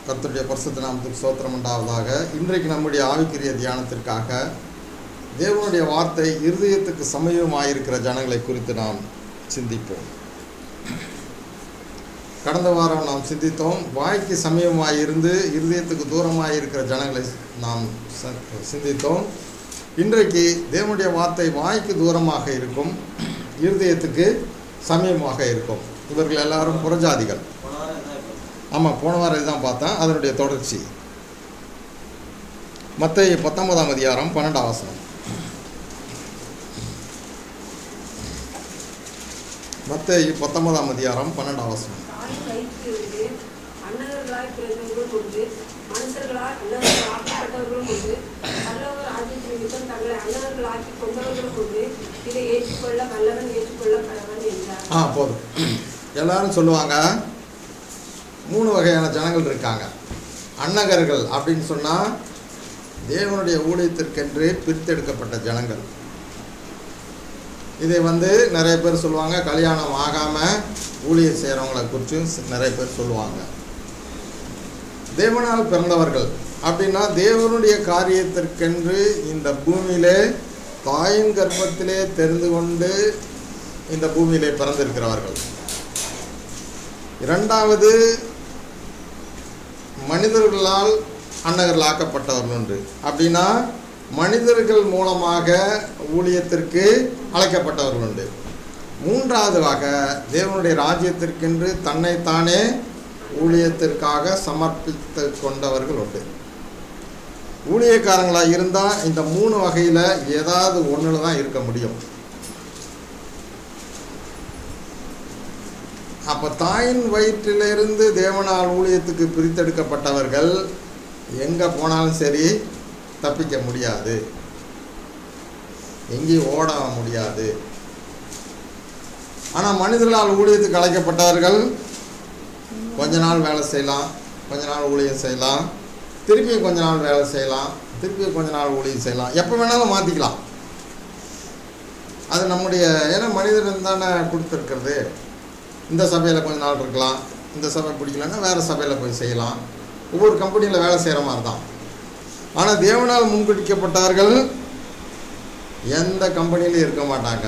கர்த்தருடைய பரிசுத்த நாமத்துக்கு சோத்திரம் உண்டாவதாக இன்றைக்கு நம்முடைய ஆவிக்குரிய தியானத்திற்காக தேவனுடைய வார்த்தை இருதயத்துக்கு சமயமாயிருக்கிற ஜனங்களை குறித்து நாம் சிந்திப்போம் கடந்த வாரம் நாம் சிந்தித்தோம் வாய்க்கு சமயமாய் இருந்து இருதயத்துக்கு தூரமாய் இருக்கிற ஜனங்களை நாம் ச- சிந்தித்தோம் இன்றைக்கு தேவனுடைய வார்த்தை வாய்க்கு தூரமாக இருக்கும் இருதயத்துக்கு சமயமாக இருக்கும் இவர்கள் எல்லாரும் புறஜாதிகள் போன வாரம் என்ன இப்போ ஆமாம் போன வாரம் இதுதான் பார்த்தேன் அதனுடைய தொடர்ச்சி மத்திய பத்தொன்பதாம் அதிகாரம் பன்னெண்டாம் வசனம் மத்திய பத்தொன்பதாம் அதிகாரம் பன்னெண்டாம் வசனம் தாயின் வயிற்றிலிருந்து அன்னகர்களாய் பிறந்தவர்களும் உண்டு மனுஷர்களால் அன்னகர்கள் ஆக்கப்பட்டவர்களும் உண்டு பல்லவர் ராஜ்யத்தின் நிமித்தம் தங்களை அன்னகர்கள் ஆக்கி கொண்டவர்களும் உண்டு இதை ஏற்றுக்கொள்ள வல்லவன் ஏற்றுக்கொள்ள கடவன் என்றார் ஆ போதும் எல்லாரும் சொல்லுவாங்க மூணு வகையான ஜனங்கள் இருக்காங்க அன்னகர்கள் அப்படின்னு சொன்னால் தேவனுடைய ஊழியத்திற்கென்று பிரித்தெடுக்கப்பட்ட ஜனங்கள் இதை வந்து நிறைய பேர் சொல்லுவாங்க கல்யாணம் ஆகாமல் ஊழியர் செய்கிறவங்களை குறித்தும் சி- நிறைய பேர் சொல்லுவாங்க தேவனால் பிறந்தவர்கள் அப்படின்னா தேவனுடைய காரியத்திற்கென்று இந்த பூமியிலே தாயின் கர்ப்பத்திலே தெரிந்து கொண்டு இந்த பூமியிலே பிறந்திருக்கிறவர்கள் இரண்டாவது மனிதர்களால் அன்னகர்கள் ஆக்கப்பட்டவர்கள் உண்டு அப்படின்னா மனிதர்கள் மூலமாக ஊழியத்திற்கு அழைக்கப்பட்டவர்கள் உண்டு மூன்றாவதுவாக தேவனுடைய ராஜ்யத்திற்கென்று தன்னைத்தானே ஊழியத்திற்காக சமர்ப்பித்து கொண்டவர்கள் உண்டு ஊழியக்காரங்களாக இருந்தால் இந்த மூணு வகையில் ஏதாவது ஒன்றில் தான் இருக்க முடியும் அப்போ தாயின் வயிற்றிலிருந்து தேவனால் ஊழியத்துக்கு பிரித்தெடுக்கப்பட்டவர்கள் எங்கே போனாலும் சரி தப்பிக்க முடியாது எங்கேயும் ஓட முடியாது ஆனால் மனிதர்களால் ஊழியத்துக்கு அழைக்கப்பட்டவர்கள் கொஞ்ச நாள் வேலை செய்யலாம் கொஞ்ச நாள் ஊழியம் செய்யலாம் திருப்பியும் கொஞ்ச நாள் வேலை செய்யலாம் திருப்பியும் கொஞ்ச நாள் ஊழியம் செய்யலாம் எப்போ வேணாலும் மாற்றிக்கலாம் அது நம்முடைய ஏன்னா மனிதன் தானே கொடுத்துருக்கிறது இந்த சபையில் கொஞ்ச நாள் இருக்கலாம் இந்த சபை பிடிக்கலன்னா வேறு சபையில் போய் செய்யலாம் ஒவ்வொரு கம்பெனியில் வேலை செய்கிற மாதிரி தான் ஆனால் தேவனால் முன்குறிக்கப்பட்டார்கள் எந்த கம்பெனிலையும் இருக்க மாட்டாங்க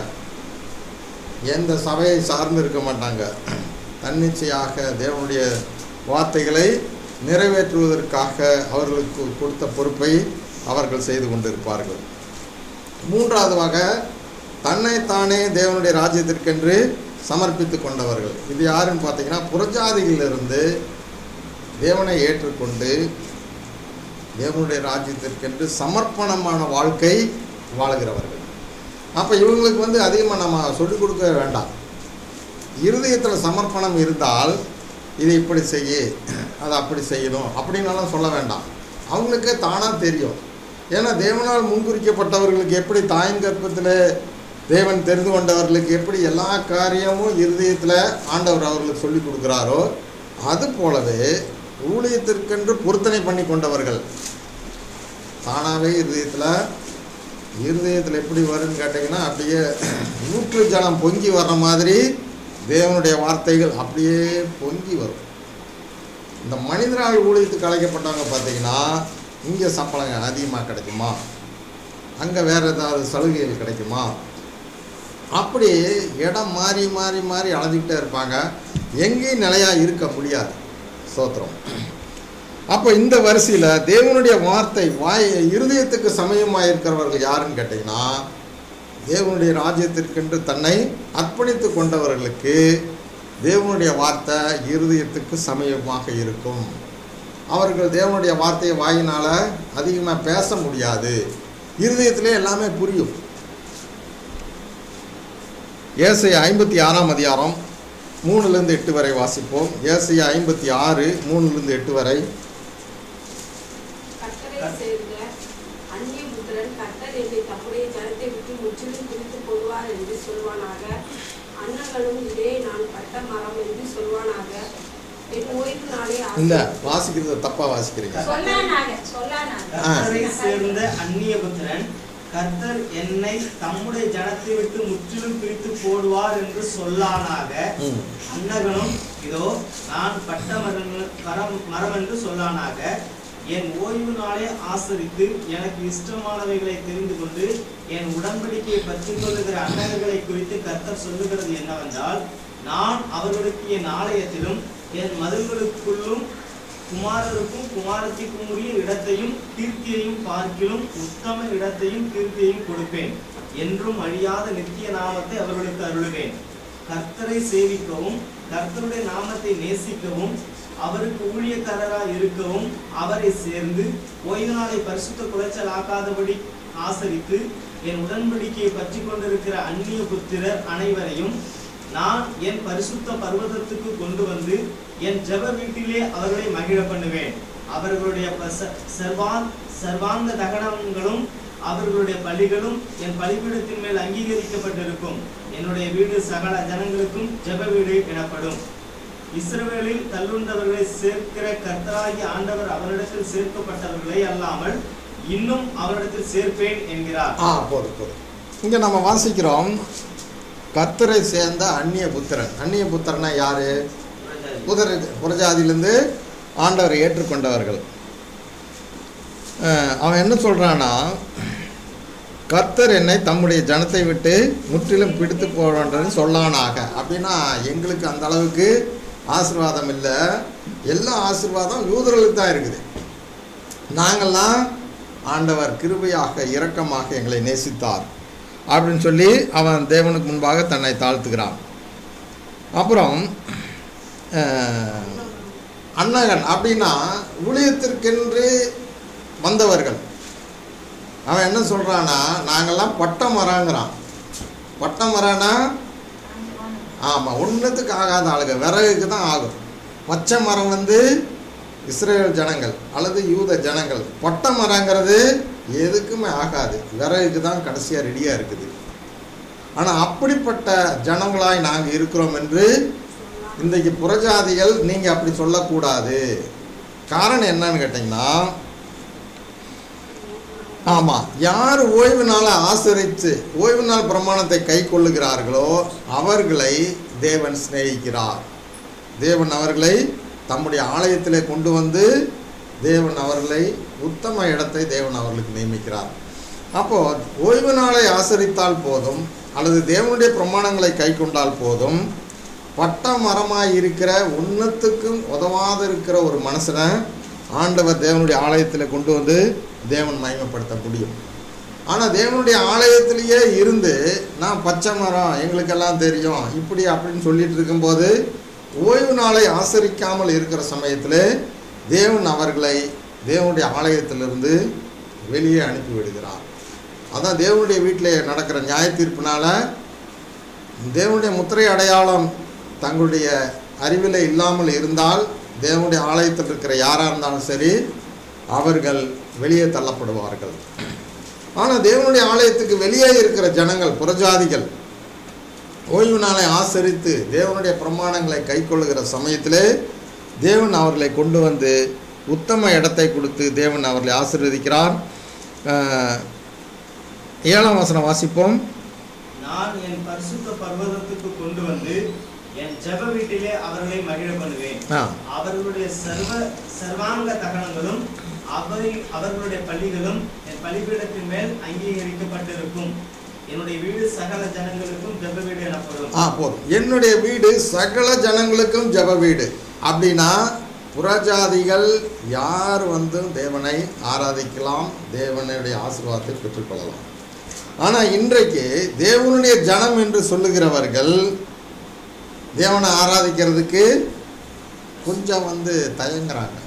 எந்த சபையை சார்ந்து இருக்க மாட்டாங்க தன்னிச்சையாக தேவனுடைய வார்த்தைகளை நிறைவேற்றுவதற்காக அவர்களுக்கு கொடுத்த பொறுப்பை அவர்கள் செய்து கொண்டிருப்பார்கள் மூன்றாவதாக தன்னைத்தானே தேவனுடைய ராஜ்யத்திற்கென்று சமர்ப்பித்து கொண்டவர்கள் இது யாருன்னு பார்த்தீங்கன்னா புறஜாதிகளிலிருந்து தேவனை ஏற்றுக்கொண்டு தேவனுடைய ராஜ்யத்திற்கென்று சமர்ப்பணமான வாழ்க்கை வாழுகிறவர்கள் அப்போ இவங்களுக்கு வந்து அதிகமாக நம்ம சொல்லிக் கொடுக்க வேண்டாம் இருதயத்தில் சமர்ப்பணம் இருந்தால் இதை இப்படி செய்ய அதை அப்படி செய்யணும் அப்படின்னலாம் சொல்ல வேண்டாம் அவங்களுக்கே தானாக தெரியும் ஏன்னா தேவனால் முன்குறிக்கப்பட்டவர்களுக்கு எப்படி தாயின் கர்ப்பத்தில் தேவன் தெரிந்து கொண்டவர்களுக்கு எப்படி எல்லா காரியமும் இருதயத்தில் ஆண்டவர் அவர்களுக்கு சொல்லி கொடுக்குறாரோ அது போலவே ஊழியத்திற்கென்று பொருத்தனை பண்ணி கொண்டவர்கள் தானாகவே இருதயத்தில் இருதயத்தில் எப்படி வரும்னு கேட்டிங்கன்னா அப்படியே ஊற்று ஜலம் பொங்கி வர்ற மாதிரி தேவனுடைய வார்த்தைகள் அப்படியே பொங்கி வரும் இந்த மனிதரால் ஊழியத்துக்கு அழைக்கப்பட்டவங்க பார்த்தீங்கன்னா இங்கே சம்பளம் அதிகமாக கிடைக்குமா அங்கே வேறு ஏதாவது சலுகைகள் கிடைக்குமா அப்படி இடம் மாறி மாறி மாறி அலைஞ்சிக்கிட்டே இருப்பாங்க எங்கேயும் நிலையாக இருக்க முடியாது சோத்திரம் அப்போ இந்த வரிசையில் தேவனுடைய வார்த்தை வாய் இருதயத்துக்கு சமயமாக இருக்கிறவர்கள் யாருன்னு கேட்டிங்கன்னா தேவனுடைய ராஜ்யத்திற்கென்று தன்னை அர்ப்பணித்து கொண்டவர்களுக்கு தேவனுடைய வார்த்தை இருதயத்துக்கு சமயமாக இருக்கும் அவர்கள் தேவனுடைய வார்த்தையை வாயினால் அதிகமாக பேச முடியாது இருதயத்திலே எல்லாமே புரியும் ஏசை ஐம்பத்தி ஆறாம் அதிகாரம் மூணுலேருந்து எட்டு வரை வாசிப்போம் ஏசை ஐம்பத்தி ஆறு மூணுலேருந்து எட்டு வரை கர்த்தரை சேர்ந்த அந்நிய புத்திரன் கர்த்தர் என்னை தம்முடைய ஜனத்தை விட்டு முற்றிலும் பிரித்து போடுவார் என்று சொல்வானாக அன்னங்களும் இதே நான் பட்ட மரம் என்று சொல்வானாக என் ஓய்வு நாளே ஆகும். இல்லை வாசிக்கிறது தப்பாக வாசிக்கிறீங்க சொல்லானாக சொல்லானாக ஆ. கர்த்தரை சேர்ந்த அந்நிய புத்திரன் கர்த்தர் என்னை தம்முடைய ஜனத்தை விட்டு முற்றிலும் பிரித்து போடுவார் என்று சொல்லானாக ம். அன்னகனும் இதோ நான் பட்ட மரம் மரம் மரம் என்று சொல்லானாக என் ஓய்வு நாளை ஆசரித்து எனக்கு இஷ்டமானவைகளை தெரிந்து கொண்டு என் உடன்படிக்கையை பற்றி கொள்ளுகிற அன்னகர்களை குறித்து கர்த்தர் சொல்லுகிறது என்னவென்றால் நான் அவர்களுக்கு என் ஆலயத்திலும் என் மதில்களுக்குள்ளும் குமாரருக்கும் குமாரத்திற்கும் உரிய இடத்தையும் கீர்த்தியையும் பார்க்கிலும் உத்தம இடத்தையும் கீர்த்தியையும் கொடுப்பேன் என்றும் அழியாத நித்திய நாமத்தை அவர்களுக்கு அருளுவேன் கர்த்தரை சேவிக்கவும் கர்த்தருடைய நாமத்தை நேசிக்கவும் அவருக்கு ஊழியக்காரராய் இருக்கவும் அவரை சேர்ந்து ஓய்வு நாளை பரிசுத்த குலைச்சல் ஆக்காதபடி ஆசரித்து என் உடன்படிக்கையை பற்றி கொண்டிருக்கிற அந்நிய புத்திரர் அனைவரையும் நான் என் பரிசுத்த பர்வதத்துக்கு கொண்டு வந்து என் ஜெப வீட்டிலே அவர்களை மகிழ பண்ணுவேன் அவர்களுடைய பச- சர்வாங் சர்வாங்க தகனங்களும் அவர்களுடைய பலிகளும் என் பலிபீடத்தின் மேல் அங்கீகரிக்கப்பட்டிருக்கும் என்னுடைய வீடு சகல ஜனங்களுக்கும் ஜெப வீடு எனப்படும் இஸ்ரவேலில் தள்ளுண்டவர்களை சேர்க்கிற கர்த்தராகிய ஆண்டவர் அவரிடத்தில் சேர்க்கப்பட்டவர்களை அல்லாமல் இன்னும் அவரிடத்தில் சேர்ப்பேன் என்கிறார் ஆ போதும் போதும் இங்கே நம்ம வாசிக்கிறோம் கர்த்தரை சேர்ந்த அந்நிய புத்திரன் அந்நிய புத்திரனா யாரு புதர் புரஜாதியிலேருந்து ஆண்டவரை ஏற்றுக்கொண்டவர்கள் அஹ், அவன் என்ன சொல்கிறான்னா கர்த்தர் என்னை தம்முடைய ஜனத்தை விட்டு முற்றிலும் பிடித்து போன்றன்னு சொல்லானாக அப்படின்னா எங்களுக்கு அந்த அளவுக்கு ஆசீர்வாதம் இல்லை எல்லா ஆசீர்வாதம் யூதர்களுக்கு தான் இருக்குது நாங்கள்லாம் ஆண்டவர் கிருபையாக இரக்கமாக எங்களை நேசித்தார் அப்படின்னு சொல்லி அவன் தேவனுக்கு முன்பாக தன்னை தாழ்த்துகிறான் அப்புறம் அஹ், அன்னகன் அப்படின்னா ஊழியத்திற்கென்று வந்தவர்கள் அவன் என்ன சொல்கிறான்னா நாங்கள்லாம் பட்ட மரங்கிறான் பட்ட மரம்னா ஆமாம் ஒன்றுத்துக்கு ஆகாத ஆளுங்க விறகுக்கு தான் ஆகும் பச்சை மரம் வந்து இஸ்ரேல் ஜனங்கள் அல்லது யூத ஜனங்கள் பட்டை மரங்கிறது எதுக்குமே ஆகாது விறகுக்கு தான் கடைசியாக ரெடியாக இருக்குது ஆனால் அப்படிப்பட்ட ஜனங்களாய் நாங்கள் இருக்கிறோம் என்று இன்றைக்கு புறஜாதிகள் நீங்கள் அப்படி சொல்லக்கூடாது காரணம் என்னன்னு கேட்டிங்கன்னா ஆமாம் யார் ஓய்வு நாளை ஆசிரித்து ஓய்வு நாள் பிரமாணத்தை கை கொள்ளுகிறார்களோ அவர்களை தேவன் சிநேகிக்கிறார் தேவன் அவர்களை தம்முடைய ஆலயத்திலே கொண்டு வந்து தேவன் அவர்களை உத்தம இடத்தை தேவன் அவர்களுக்கு நியமிக்கிறார் அப்போது ஓய்வு நாளை ஆசரித்தால் போதும் அல்லது தேவனுடைய பிரமாணங்களை கை கொண்டால் போதும் பட்ட மரமாய் இருக்கிற உன்னத்துக்கும் உதவாத இருக்கிற ஒரு மனுஷனை ஆண்டவர் தேவனுடைய ஆலயத்தில் கொண்டு வந்து தேவன் மகிமைப்படுத்த முடியும் ஆனால் தேவனுடைய ஆலயத்திலேயே இருந்து நான் பச்சை மரம் எங்களுக்கெல்லாம் தெரியும் இப்படி அப்படின்னு சொல்லிட்டு இருக்கும்போது ஓய்வு நாளை ஆசரிக்காமல் இருக்கிற சமயத்தில் தேவன் அவர்களை தேவனுடைய ஆலயத்திலிருந்து வெளியே அனுப்பி விடுகிறார் அதான் தேவனுடைய வீட்டில் நடக்கிற நியாய தீர்ப்பினால தேவனுடைய முத்திரை அடையாளம் தங்களுடைய அறிவில் இல்லாமல் இருந்தால் தேவனுடைய ஆலயத்தில் இருக்கிற யாராக இருந்தாலும் சரி அவர்கள் வெளியே தள்ளப்படுவார்கள் ஆனால் தேவனுடைய ஆலயத்துக்கு வெளியே இருக்கிற ஜனங்கள் புறஜாதிகள் ஓய்வு நாளை ஆசரித்து தேவனுடைய பிரமாணங்களை கைக்கொள்ளுகிற சமயத்திலே தேவன் அவர்களை கொண்டு வந்து உத்தம இடத்தை கொடுத்து தேவன் அவர்களை ஆசீர்வதிக்கிறார் அஹ், ஏழாம் வசனம் வாசிப்போம் நான் என் பரிசுத்த பர்வதத்துக்கு கொண்டு வந்து என் ஜெப வீட்டிலே அவர்களை மகிழ பண்ணுவேன் ஆ அவர்களுடைய சர்வ சர்வாங்க தகனங்களும் அவை அவர்களுடைய பள்ளிகளும் என் பலிபீடத்தின் மேல் அங்கீகரிக்கப்பட்டிருக்கும் என்னுடைய வீடு சகல ஜனங்களுக்கும் ஜெப வீடு எனப்படும் ஆ போதும் என்னுடைய வீடு சகல ஜனங்களுக்கும் ஜெப வீடு அப்படின்னா புறஜாதிகள் யார் வந்து தேவனை ஆராதிக்கலாம் தேவனுடைய ஆசீர்வாதத்தை பெற்றுக்கொள்ளலாம் ஆனால் இன்றைக்கு தேவனுடைய ஜனம் என்று சொல்லுகிறவர்கள் தேவனை ஆராதிக்கிறதுக்கு கொஞ்சம் வந்து தயங்குறாங்க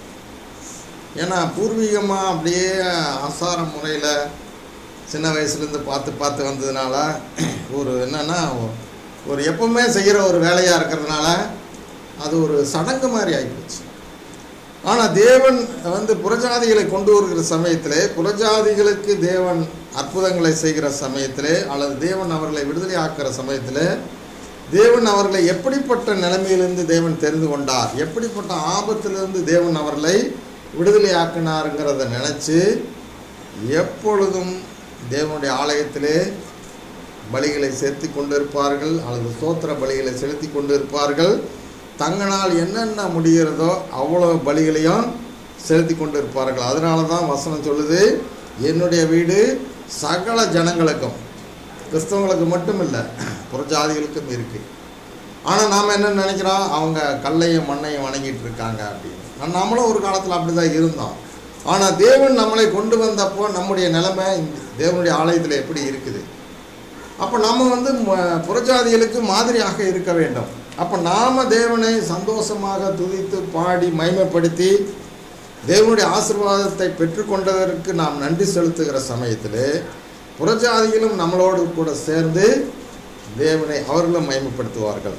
ஏன்னா பூர்வீகமாக அப்படியே ஆசார முறையில் சின்ன வயசுலேருந்து பார்த்து பார்த்து வந்ததுனால ஒரு என்னென்னா ஒரு எப்பவுமே செய்கிற ஒரு வேலையாக இருக்கிறதுனால அது ஒரு சடங்கு மாதிரி ஆகிப்போச்சு ஆனால் தேவன் வந்து புறஜாதிகளை கொண்டு வருகிற சமயத்திலே புறஜாதிகளுக்கு தேவன் அற்புதங்களை செய்கிற சமயத்திலே அல்லது தேவன் அவர்களை விடுதலை ஆக்குற சமயத்திலே தேவன் அவர்களை எப்படிப்பட்ட நிலைமையிலிருந்து தேவன் தெரிந்து கொண்டார் எப்படிப்பட்ட ஆபத்திலிருந்து தேவன் அவர்களை விடுதலை ஆக்கினாருங்கிறத நினச்சி எப்பொழுதும் தேவனுடைய ஆலயத்திலே பலிகளை செலுத்தி கொண்டிருப்பார்கள் அல்லது சோத்திர பலிகளை செலுத்தி கொண்டிருப்பார்கள் தங்களால் என்னென்ன முடிகிறதோ அவ்வளோ பலிகளையும் செலுத்தி கொண்டிருப்பார்கள் அதனால தான் வசனம் சொல்லுது என்னுடைய வீடு சகல ஜனங்களுக்கும் கிறிஸ்தவங்களுக்கு மட்டும் இல்லை புறஜாதிகளுக்கும் இருக்குது ஆனால் நாம் என்ன நினைக்கிறோம் அவங்க கல்லையும் மண்ணையும் வணங்கிட்டு இருக்காங்க அப்படின்னு நம்மளும் ஒரு காலத்தில் அப்படி தான் இருந்தோம் ஆனால் தேவன் நம்மளை கொண்டு வந்தப்போ நம்முடைய நிலைமை இந்த தேவனுடைய ஆலயத்தில் எப்படி இருக்குது அப்போ நம்ம வந்து ம- புறஜாதிகளுக்கு மாதிரியாக இருக்க வேண்டும் அப்போ நாம் தேவனை சந்தோஷமாக துதித்து பாடி மைமைப்படுத்தி தேவனுடைய ஆசீர்வாதத்தை பெற்றுக்கொண்டதற்கு நாம் நன்றி செலுத்துகிற சமயத்தில் புறஜாதிகளும் நம்மளோடு கூட சேர்ந்து தேவனை அவர்களும் மைமைப்படுத்துவார்கள்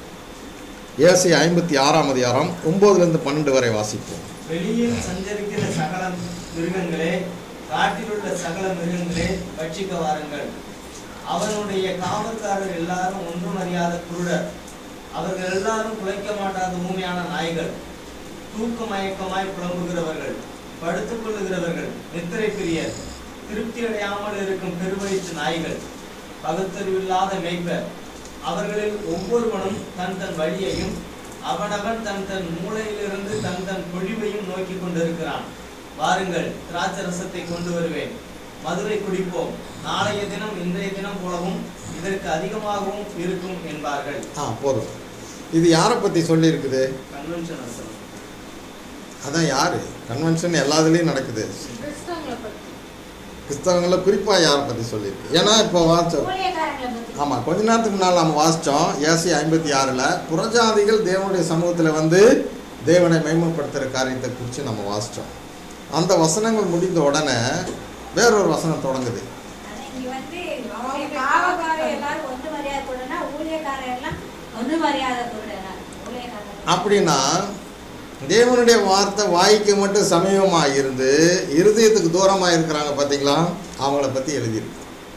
ஏசி ஐம்பத்தி ஆறாம் அதிகாரம் ஒம்போதுலேருந்து பன்னெண்டு வரை வாசிப்போம் வெளியில் சஞ்சரிக்கிற சகல மிருகங்களே காட்டிலுள்ள சகல மிருகங்களே பட்சிக்க வாருங்கள் அவனுடைய காவல்காரர் எல்லாரும் ஒன்றும் அறியாத குருடர் அவர்கள் எல்லாரும் குலைக்க மாட்டாத ஊமையான நாய்கள் தூக்க மயக்கமாய் புலம்புகிறவர்கள் படுத்துக் கொள்ளுகிறவர்கள் நித்திரை பிரியர் திருப்தி அடையாமல் இருக்கும் பெருவயிற்று நாய்கள் பகுத்தறிவில்லாத மேய்ப்பர் அவர்களில் ஒவ்வொருவனும் தன் தன் வழியையும் அவனவன் தன் தன் மூளையிலிருந்து தன் தன் பொழிவையும் நோக்கி கொண்டிருக்கிறான் வாருங்கள் திராட்சை ரசத்தை கொண்டு வருவேன் மதுரை குடிப்போம் நாளைய தினம் இன்றைய தினம் போலவும் இதற்கு அதிகமாகவும் இருக்கும் என்பார்கள் ஆ போதும் இது யாரை பற்றி சொல்லியிருக்குது கன்வென்ஷன் ரசம் அதான் யார் கன்வென்ஷன் எல்லாத்துலேயும் நடக்குது கிறிஸ்தவங்களை பத்தி கிறிஸ்தவங்களில் குறிப்பாக யாரை பற்றி சொல்லியிருக்கு ஏன்னா இப்போ வாசிச்சோம் ஊழியக்காரங்களை பத்தி ஆமாம் கொஞ்ச நேரத்துக்கு முன்னால் நம்ம வாசித்தோம் ஏசி ஐம்பத்தி ஆறில் புறஜாதிகள் தேவனுடைய சமூகத்தில் வந்து தேவனை மேம்படுத்துகிற காரியத்தை குறித்து நம்ம வாசித்தோம் அந்த வசனங்கள் முடிந்த உடனே வேறொரு வசனம் தொடங்குது ஆனா இங்க வந்து அவங்க காவக்காரர் எல்லாரும் ஒன்று மரியாதை கொடுனா ஊழியக்காரர் எல்லாம் ஒன்று மரியாதை கொடுனா ஊழியக்காரர் அப்படின்னா தேவனுடைய வார்த்தை வாய்க்கு மட்டும் சமீபமாக இருந்து இருதயத்துக்கு தூரமாக இருக்கிறாங்க பார்த்தீங்களா அவங்கள பற்றி எழுதியிருக்கு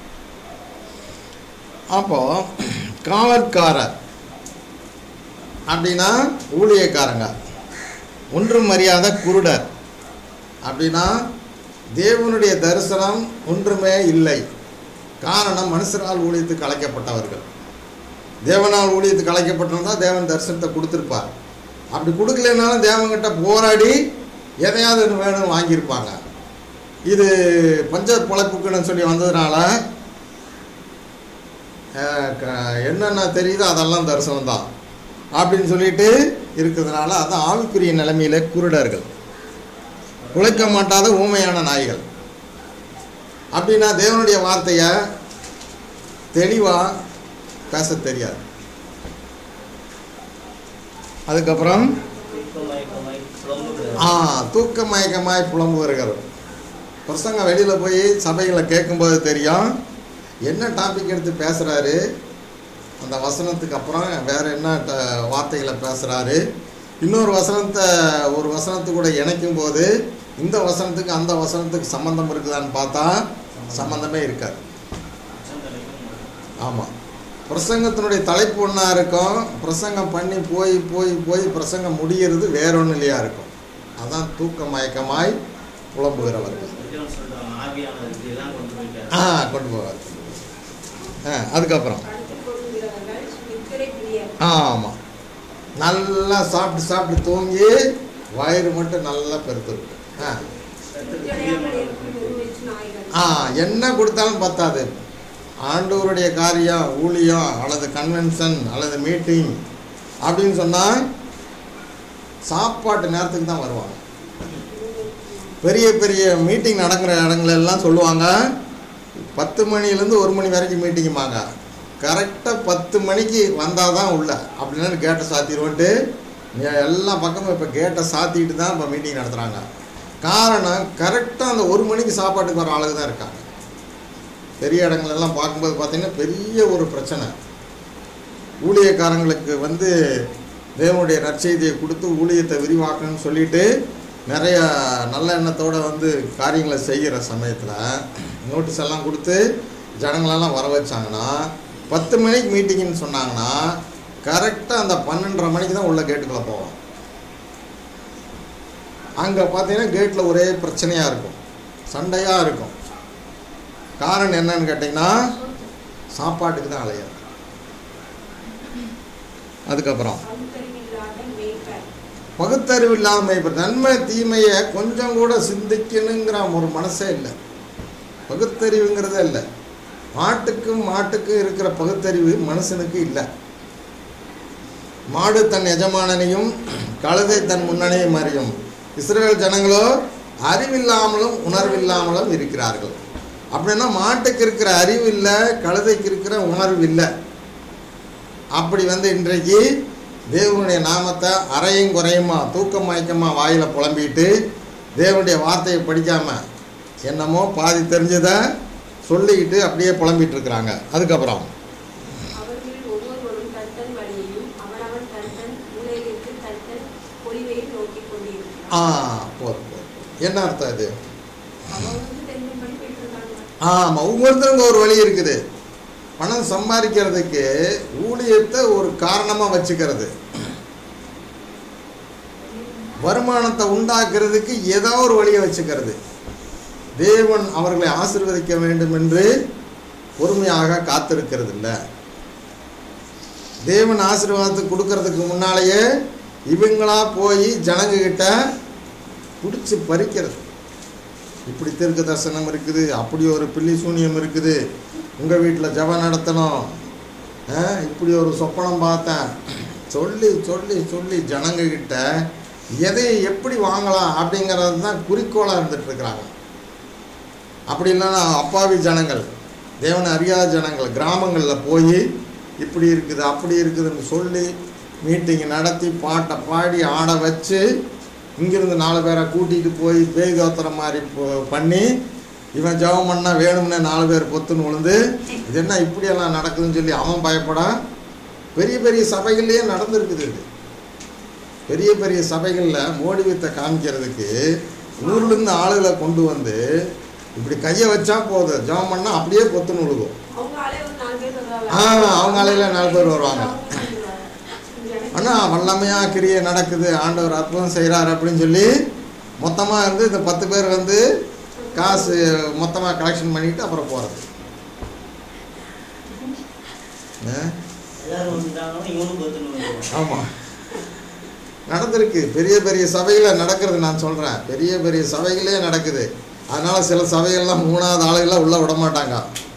அப்போ காவற்காரர் அப்படின்னா ஊழியக்காரங்க ஒன்றும் மரியாதை குருடர் அப்படின்னா தேவனுடைய தரிசனம் ஒன்றுமே இல்லை காரணம் மனுஷரால் ஊழியத்துக்கு அழைக்கப்பட்டவர்கள் தேவனால் ஊழியத்துக்கு அழைக்கப்பட்டிருந்தா தேவன் தரிசனத்தை கொடுத்துருப்பார் அப்படி கொடுக்கலனாலும் தேவன்கிட்ட போராடி எதையாவது ஒன்று வேணும்னு வாங்கியிருப்பாங்க இது பஞ்ச பொழைப்புக்குன்னு சொல்லி வந்ததுனால அஹ், க- என்னென்ன தெரியுதோ அதெல்லாம் தரிசனம் தான் அப்படின்னு சொல்லிட்டு இருக்கிறதுனால அதான் ஆவிக்குரிய நிலைமையில குருடர்கள் குலைக்க மாட்டாத ஊமையான நாய்கள் அப்படின்னா தேவனுடைய வார்த்தையை தெளிவாக பேச தெரியாது அதுக்கப்புறம் தூக்க மயக்கமாய் புலம்புகிறவர்கள் ஆ தூக்க மயக்கமாய் புலம்புவர்கள் பிரசங்க வெளியில் போய் சபைகளை கேட்கும்போது தெரியும் என்ன டாபிக் எடுத்து பேசுகிறாரு அந்த வசனத்துக்கு அப்புறம் வேறு என்ன ட வார்த்தைகளை பேசுகிறாரு இன்னொரு வசனத்தை ஒரு வசனத்து கூட இணைக்கும் போது இந்த வசனத்துக்கு அந்த வசனத்துக்கு சம்மந்தம் இருக்குதான்னு பார்த்தா சம்மந்தமே இருக்காது அச்சம் தலைக்கும் ஆமாம் பிரசங்கத்தினுடைய தலைப்பு ஒன்றா இருக்கும் பிரசங்கம் பண்ணி போய் போய் போய் பிரசங்கம் முடிகிறது வேற ஒன்றும் இல்லையா இருக்கும் அதான் தூக்க மயக்கமாய் புலம்புகிறவர்கள் கொஞ்சம் சொல்றாங்க ஆவியானவர் இதெல்லாம் கொண்டு போயிட்டார் ஆ கொண்டு போவார் ஆ அதுக்கப்புறம் படுத்துக் கொள்ளுகிறவர்கள் நித்திரை பிரியர் ஆமாம் நல்லா சாப்பிட்டு சாப்பிட்டு தூங்கி வயிறு மட்டும் நல்லா பெருத்திருக்கும் ஆ திருப்தியடையாமல் இருக்கும் பெருவயிற்று நாய்கள் ஆ என்ன கொடுத்தாலும் பத்தாது ஆண்டவருடைய காரியம் ஊழியம் அல்லது கன்வென்ஷன் அல்லது மீட்டிங் அப்படின்னு சொன்னால் சாப்பாட்டு நேரத்துக்கு தான் வருவாங்க பெரிய பெரிய மீட்டிங் நடக்கிற இடங்கள் எல்லாம் சொல்லுவாங்க பத்து மணிலேருந்து ஒரு மணி வரைக்கும் மீட்டிங்குமாங்க கரெக்டாக பத்து மணிக்கு வந்தால் தான் உள்ள அப்படின்னா கேட்டை சாத்திடுவோன்ட்டு எல்லா பக்கமும் இப்போ கேட்டை சாத்திட்டு தான் இப்போ மீட்டிங் நடத்துகிறாங்க காரணம் கரெக்டாக அந்த ஒரு மணிக்கு சாப்பாட்டுக்கு வர ஆளுங்க தான் இருக்காங்க பெரிய இடங்களெல்லாம் பார்க்கும்போது பார்த்தீங்கன்னா பெரிய ஒரு பிரச்சனை ஊழியக்காரங்களுக்கு வந்து தேவனுடைய நற்செய்தியை கொடுத்து ஊழியத்தை விரிவாக்கணும்னு சொல்லிட்டு நிறைய நல்ல எண்ணத்தோடு வந்து காரியங்களை செய்கிற சமயத்தில் நோட்டீஸ் எல்லாம் கொடுத்து ஜனங்களெல்லாம் வர வச்சாங்கன்னா பத்து மணிக்கு மீட்டிங்னு சொன்னாங்கன்னா கரெக்டாக அந்த பன்னெண்டரை மணிக்கு தான் உள்ள கேட்டுக்குள்ளே போவோம் அங்கே பார்த்தீங்கன்னா கேட்டில் ஒரே பிரச்சனையாக இருக்கும் சண்டையாக இருக்கும் காரணம் என்னன்னு கேட்டிங்கன்னா சாப்பாட்டுக்கு தான் அலையிறான் அதுக்கப்புறம் பகுத்தறிவில்லாத மேய்ப்பர் பகுத்தறிவு இல்லாத மேய்ப்பர் நன்மை தீமையை கொஞ்சம் கூட சிந்திக்கணுங்கிற ஒரு மனசே இல்லை பகுத்தறிவுங்கிறதே இல்லை மாட்டுக்கும் மாட்டுக்கும் இருக்கிற பகுத்தறிவு மனுஷனுக்கு இல்லை மாடு தன் எஜமானனையும் கழுதை தன் முன்னணியும் அறியும் இஸ்ரேல் ஜனங்களோ அறிவில்லாமலும் உணர்வில்லாமலும் இருக்கிறார்கள் அப்படின்னா மாட்டுக்கு இருக்கிற அறிவு இல்லை கழுதைக்கு இருக்கிற உணர்வு இல்லை அப்படி வந்து இன்றைக்கு தேவனுடைய நாமத்தை அறையும் குறையுமா தூக்கம் மயக்கமா வாயில புலம்பிட்டு தேவனுடைய வார்த்தையை படிக்காம என்னமோ பாதி தெரிஞ்சதை சொல்லிக்கிட்டு அப்படியே புலம்பிட்டு இருக்கிறாங்க அதுக்கப்புறம் அவர்களில் ஒவ்வொருவரும் தன் தன் வழியையும் அவனவன் தன் தன் மூலையிலிருந்து தன் தன் பொலிவையும் நோக்கிக் கொண்டிருக்கிறான் ஆ போதும் போதும் என்ன அர்த்தம் இது அவன் வந்து தெரிஞ்சபடி போயிட்டு இருக்காங்க ஆமாம் ஒவ்வொருத்தருக்கும் ஒரு வழி இருக்குது பணம் சம்பாதிக்கிறதுக்கு ஊழியத்தை ஒரு காரணமாக வச்சுக்கிறது வருமானத்தை உண்டாக்குறதுக்கு ஏதோ ஒரு வழியை வச்சுக்கிறது தேவன் அவர்களை ஆசீர்வதிக்க வேண்டும் என்று பொறுமையாக காத்திருக்கிறது இல்லை தேவன் ஆசீர்வாதத்தை கொடுக்கறதுக்கு முன்னாலேயே இவங்களா போய் ஜனங்க கிட்ட பிடிச்சி பறிக்கிறது இப்படி தீர்க்க தரிசனம் இருக்குது அப்படி ஒரு பில்லி சூனியம் இருக்குது உங்கள் வீட்டில் ஜெபம் நடத்தணும் ஆ, இப்படி ஒரு சொப்பனம் பார்த்தேன் சொல்லி சொல்லி சொல்லி ஜனங்க கிட்ட எதை எப்படி வாங்கலாம் அப்படிங்கிறது தான் குறிக்கோளாக இருந்துட்டு இருக்கிறாங்க அப்படி இல்லைன்னா அப்பாவி ஜனங்கள் தேவனை அறியாத ஜனங்கள் கிராமங்களில் போய் இப்படி இருக்குது அப்படி இருக்குதுன்னு சொல்லி மீட்டிங் நடத்தி பாட்டை பாடி ஆட வச்சு இங்கிருந்து நாலு பேரை கூட்டிகிட்டு போய் பேய் தோத்துற மாதிரி போ- பண்ணி இவன் ஜெபம் பண்ணால் வேணும்னே நாலு பேர் பொத்துன்னு விழுந்து இது என்ன இப்படியெல்லாம் நடக்குதுன்னு சொல்லி அவன் பயப்படா பெரிய பெரிய சபைகள்லேயே நடந்திருக்குது இது பெரிய பெரிய சபைகளில் மோடி வித்தை காமிக்கிறதுக்கு ஊர்லேருந்து ஆளுகளை கொண்டு வந்து இப்படி கையை வச்சா போதும் ஜெபம் பண்ணால் அப்படியே பொத்துன்னு விழுகும் அவங்க ஆளே ஒரு நாலு பேர் வருவாங்க ஆ, அவங்க ஆளையில நாலு பேர் வருவாங்க. அவங்க வந்துருவாங்க. எனக்கு ஆனால் வல்லமையாக கிரியை நடக்குது ஆண்டவர் அற்புதம் செய்கிறார் அப்படின்னு சொல்லி மொத்தமாக வந்து இந்த பத்து பேர் வந்து காசு மொத்தமாக கலெக்ஷன் பண்ணிட்டு அப்புறம் போகிறது எல்லாரும் வந்துட்டாங்கன்னா இவனும் பொத்துன்னு வந்துடுவான் ஆமாம் நடந்திருக்கு பெரிய பெரிய சபையில் நடக்கிறது நான் சொல்கிறேன் பெரிய பெரிய சபைகளே நடக்குது அதனால் சில சபைகள்லாம் மூணாவது ஆளுகள்லாம் உள்ளே விட மாட்டாங்க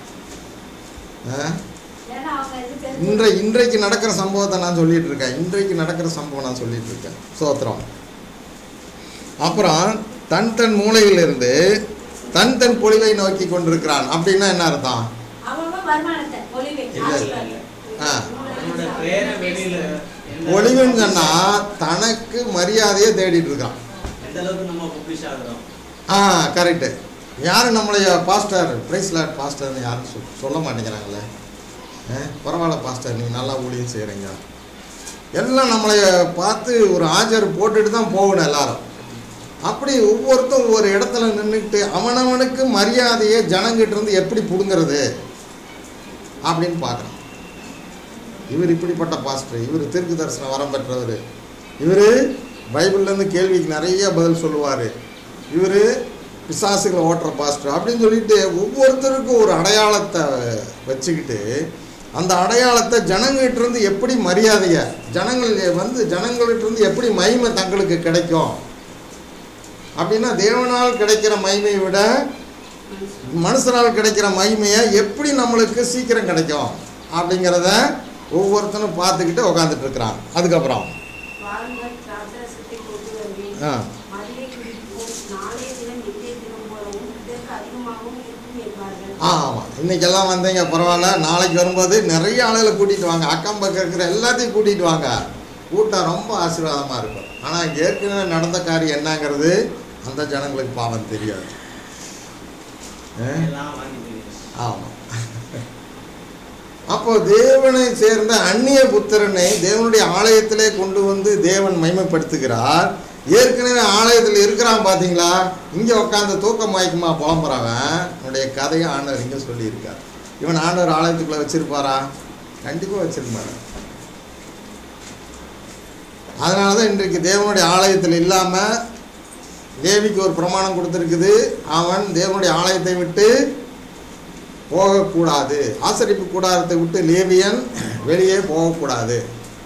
ஆ ஏன்னா அவங்க இது தெரிஞ்சு இன்றை இன்றைக்கு நடக்கிற சம்பவத்தை நான் சொல்லிட்டு இருக்கேன் இன்றைக்கு நடக்கிற சம்பவம் நான் சொல்லிட்டு இருக்கேன் சோத்திரம் அப்புறம் தன் தன் மூலையிலிருந்து தன் தன் பொழிவை நோக்கி கொண்டிருக்கிறான் அப்படின்னா என்ன அர்த்தம் அவங்க வருமானத்தை ஒளிவை இல்ல, இல்ல, இல்ல. ஆ அவனோட பேரை வெளியில எந்த பொழிவுன்னு சொன்னா தனக்கு மரியாதையை தேடிட்டு இருக்கான் எந்த அளவுக்கு நம்ம பப்ளிஷ் ஆகுறோம் ஆ கரெக்டு யாரும் நம்மளைய பாஸ்டர் பிரைஸ் லாட் பாஸ்டர்னு யாரும் சொல் சொல்ல மாட்டேங்கிறாங்களே ஆ, பரவாயில்ல பாஸ்டர் நீங்கள் நல்லா ஊழியம் செய்கிறீங்க எல்லாம் நம்மளைய பார்த்து ஒரு ஆஜர் போட்டுட்டு தான் போகணும் எல்லாரும் அப்படி ஒவ்வொருத்தரும் ஒவ்வொரு இடத்துல நின்றுட்டு அவனவனுக்கு மரியாதையை ஜனங்கிட்ட இருந்து எப்படி பிடுங்கிறது அப்படின்னு பார்க்குறான் இவர் இப்படிப்பட்ட பாஸ்டர் இவர் தீர்க்கு தரிசனம் வரம் பெற்றவர் இவர் பைபிள்லேருந்து கேள்விக்கு நிறைய பதில் சொல்லுவார் இவர் பிசாசுகளை ஓட்டுற பாஸ்டர் அப்படின்னு சொல்லிட்டு ஒவ்வொருத்தருக்கும் ஒரு அடையாளத்தை வச்சுக்கிட்டு அந்த அடையாளத்தை ஜனங்கிட்ட இருந்து எப்படி மரியாதையை ஜனங்கள் வந்து ஜனங்கள்கிட்ட இருந்து எப்படி மகிமை தங்களுக்கு கிடைக்கும் அப்படின்னா தேவனால் கிடைக்கிற மகிமையை விட மனுஷனால் கிடைக்கிற மகிமையை எப்படி நம்மளுக்கு சீக்கிரம் கிடைக்கும் அப்படிங்கிறத ஒவ்வொருத்தனும் பார்த்துக்கிட்டு உக்காந்துட்டு இருக்கிறான் அதுக்கப்புறம் வாருங்கள் திராட்சரசத்தை கொண்டு வருவேன் ஆ மதியை குடிப்போம் நாளைய தினம் இன்றைய தினம் போலவும் இதற்கு அதிகமாகவும் இருக்கும் என்பார்கள் ஆமாம் இன்னைக்கெல்லாம் வந்தீங்க பரவாயில்ல நாளைக்கு வரும்போது நிறைய ஆளுகளை கூட்டிகிட்டு வாங்க அக்கம் பக்கம் இருக்கிற எல்லாத்தையும் கூட்டிகிட்டு வாங்க கூட்டம் ரொம்ப ஆசீர்வாதமாக இருக்கும் ஆனால் ஏற்கனவே நடந்த காரியம் என்னங்கிறது அந்த ஜனங்களுக்கு பாவம் தெரியாது ஆ? எல்லாம் வாங்கி தெரியும் ஆமாம் அப்போ தேவனை சேர்ந்த அந்நிய புத்திரனை தேவனுடைய ஆலயத்திலே கொண்டு வந்து தேவன் மைமைப்படுத்துகிறார் ஏற்கனவே ஆலயத்தில் இருக்கிறான் பார்த்தீங்களா இங்கே உட்காந்து தூக்கம் மயக்கமா புலம்புறவன் உன்னுடைய கதையை ஆண்டவர் இங்கே சொல்லியிருக்கார் இவன் ஆண்டவர் ஆலயத்துக்குள்ளே வச்சிருப்பாரா கண்டிப்பாக வச்சிருப்பாரு அதனால தான் இன்றைக்கு தேவனுடைய ஆலயத்தில் இல்லாமல் தேவிக்கு ஒரு பிரமாணம் கொடுத்துருக்குது அவன் தேவனுடைய ஆலயத்தை விட்டு போகக்கூடாது ஆசரிப்பு கூடாரத்தை விட்டு லேவியன் வெளியே போகக்கூடாது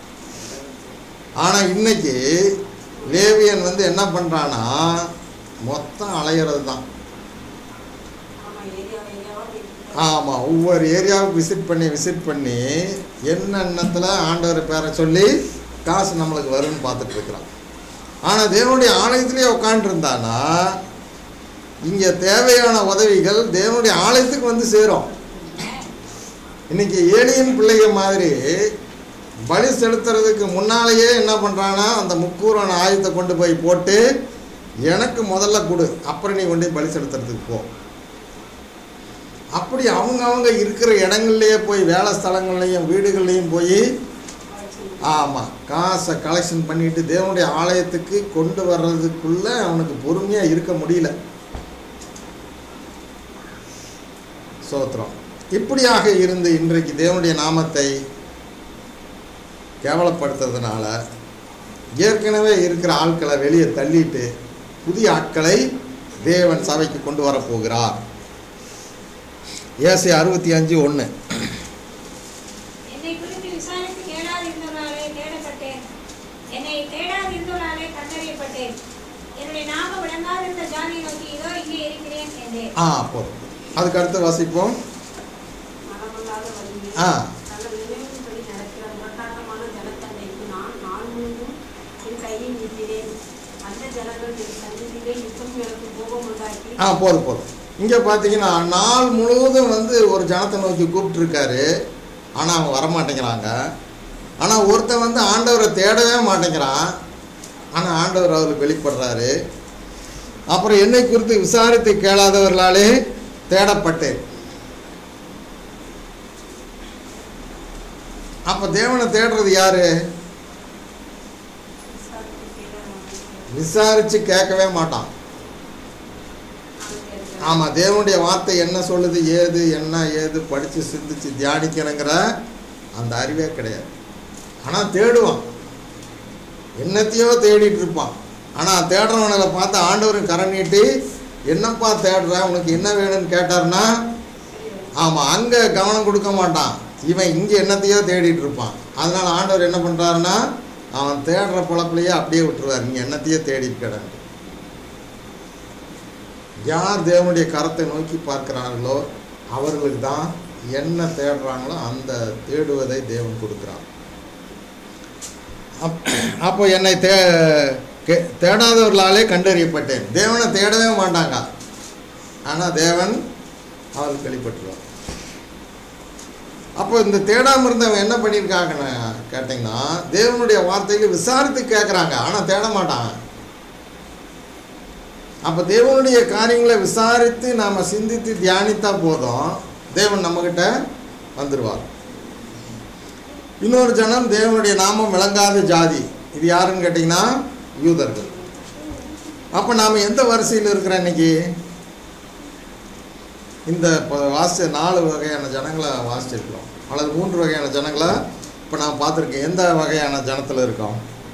ஆனால் இன்னைக்கு லேவியன் வந்து என்ன பண்ணுறான்னா மொத்தம் அலையிறது தான் ஆமா ஏரியா ஏரியாவா போயிட்டு ஆமாம் ஒவ்வொரு ஏரியாவுக்கு விசிட் பண்ணி விசிட் பண்ணி என்னென்னத்தில் ஆண்டவர் பேரை சொல்லி காசு நம்மளுக்கு வரும்னு பார்த்துட்டு இருக்கிறான் ஆனால் தேவனுடைய ஆலயத்திலே உட்காந்துருந்தானா இங்கே தேவையான உதவிகள் தேவனுடைய ஆலயத்துக்கு வந்து சேரும் இன்னைக்கு ஏலியன் பிள்ளைங்க மாதிரி பலி செலுத்துறதுக்கு முன்னாலேயே என்ன பண்ணுறான்னா அந்த முக்கூறான ஆயுதத்தை கொண்டு போய் போட்டு எனக்கு முதல்ல கொடு அப்புறம் நீ கொண்டு போய் பலி செலுத்துறதுக்கு போ அப்படி அவங்க அவங்க இருக்கிற இடங்கள்லையே போய் வேலை ஸ்தலங்கள்லையும் வீடுகள்லையும் போய் ஆமாம் காசை கலெக்ஷன் பண்ணிட்டு தேவனுடைய ஆலயத்துக்கு கொண்டு வர்றதுக்குள்ளே அவனுக்கு பொறுமையாக இருக்க முடியல சோத்திரம் இப்படியாக இருந்து இன்றைக்கு தேவனுடைய நாமத்தை கேவலப்படுத்துறதுனால ஏற்கனவே இருக்கிற ஆட்களை வெளியே தள்ளிட்டு புதிய ஆட்களை தேவன் சபைக்கு கொண்டு வரப்போகிறார் ஏசி அறுபத்தி அஞ்சு ஒன்று என்னை குறித்து விசாரித்து கேளாதிருந்தவனாலே தேடப்பட்டேன் என்னை தேடாதிருந்தவனாலே கண்டறியப்பட்டேன் என்னுடைய நாம விளங்காதிருந்த ஜாதியை நோக்கி இதோ இங்கே இருக்கிறேன் என்றேன் ஆ போதும் அதுக்கு அடுத்து வாசிப்போம் மனமல்லாத வழியில் ஆ. தங்கள் நினைவின்படி நடக்கிற முரட்டாட்டமான ஜனத்தண்டைக்கு நான் நாள் முழுவதும் என் கையை நீட்டினேன் அந்த ஜனங்கள் என் சந்நிதியிலே யுத்தம் எனக்கு கோபம் உண்டாக்கி ஆ போதும் போதும் இங்கே பார்த்தீங்கன்னா நாள் முழுவதும் வந்து ஒரு ஜனத்தை நோக்கி கூப்பிட்டுருக்காரு ஆனால் அவங்க வரமாட்டேங்கிறாங்க ஆனால் ஒருத்தன் வந்து ஆண்டவரை தேடவே மாட்டேங்கிறான் ஆனால் ஆண்டவர் அவருக்கு வெளிப்படுறாரு அப்புறம் என்னை குறித்து விசாரித்து கேளாதவர்களாலே தேடப்பட்டேன் அப்போ தேவனை தேடுறது யாரு விசாரித்து கேட்கிறவர்கள் விசாரித்து கேட்கவே மாட்டான் அவர்கள் ஆமாம் தேவனுடைய வார்த்தை என்ன சொல்லுது ஏது என்ன ஏது படித்து சிந்திச்சு தியானிக்கணுங்கிற அந்த அறிவே கிடையாது ஆனால் தேடுவான் என்னத்தையோ தேடிட்டு இருப்பான் ஆனால் தேடுறவனை பார்த்து ஆண்டவரும் கரை நீட்டி என்னப்பா தேடுற உனக்கு என்ன வேணும்னு கேட்டார்னா ஆமாம் அங்கே கவனம் கொடுக்க மாட்டான் இவன் இங்கே என்னத்தையோ தேடிட்டு இருப்பான் அதனால ஆண்டவர் என்ன பண்ணுறாருன்னா அவன் தேடுற பொழப்புலையே அப்படியே விட்டுருவார் நீ என்னத்தையோ தேடிட்டு கிடங்க யார் தேவனுடைய கரத்தை நோக்கி பார்க்கிறார்களோ அவர்களுக்கு தான் என்ன தேடுறாங்களோ அந்த தேடுவதை தேவன் கொடுக்குறான் அப் அப்போ என்னை தே கே- தேடாதவர்களாலே கண்டறியப்பட்டேன் தேவனை தேடவே மாட்டாங்க ஆனால் தேவன் அவருக்கு வெளிப்பட்டுருவார் அப்போ இந்த தேடாமல் இருந்தவன் என்ன பண்ணியிருக்காங்கன்னு கேட்டிங்கன்னா தேவனுடைய வார்த்தைகளை விசாரித்து கேட்குறாங்க ஆனால் தேட மாட்டாங்க அப்போ தேவனுடைய காரியங்களை விசாரித்து நாம் சிந்தித்து தியானித்தா போதும் தேவன் நம்மக்கிட்ட வந்துடுவார் இன்னொரு ஜனம் தேவனுடைய நாமம் விளங்காத ஜாதி இது யாருன்னு கேட்டிங்கன்னா யூதர்கள் அப்போ நாம் எந்த வரிசையில் இருக்கிறோம் இன்னைக்கு இந்த இப்போ வாசிச்ச நாலு வகையான ஜனங்களை வாசிச்சிருக்கிறோம் அல்லது மூன்று வகையான ஜனங்களை இப்போ நான் பார்த்துருக்கேன் எந்த வகையான ஜனத்தில் இருக்கோம்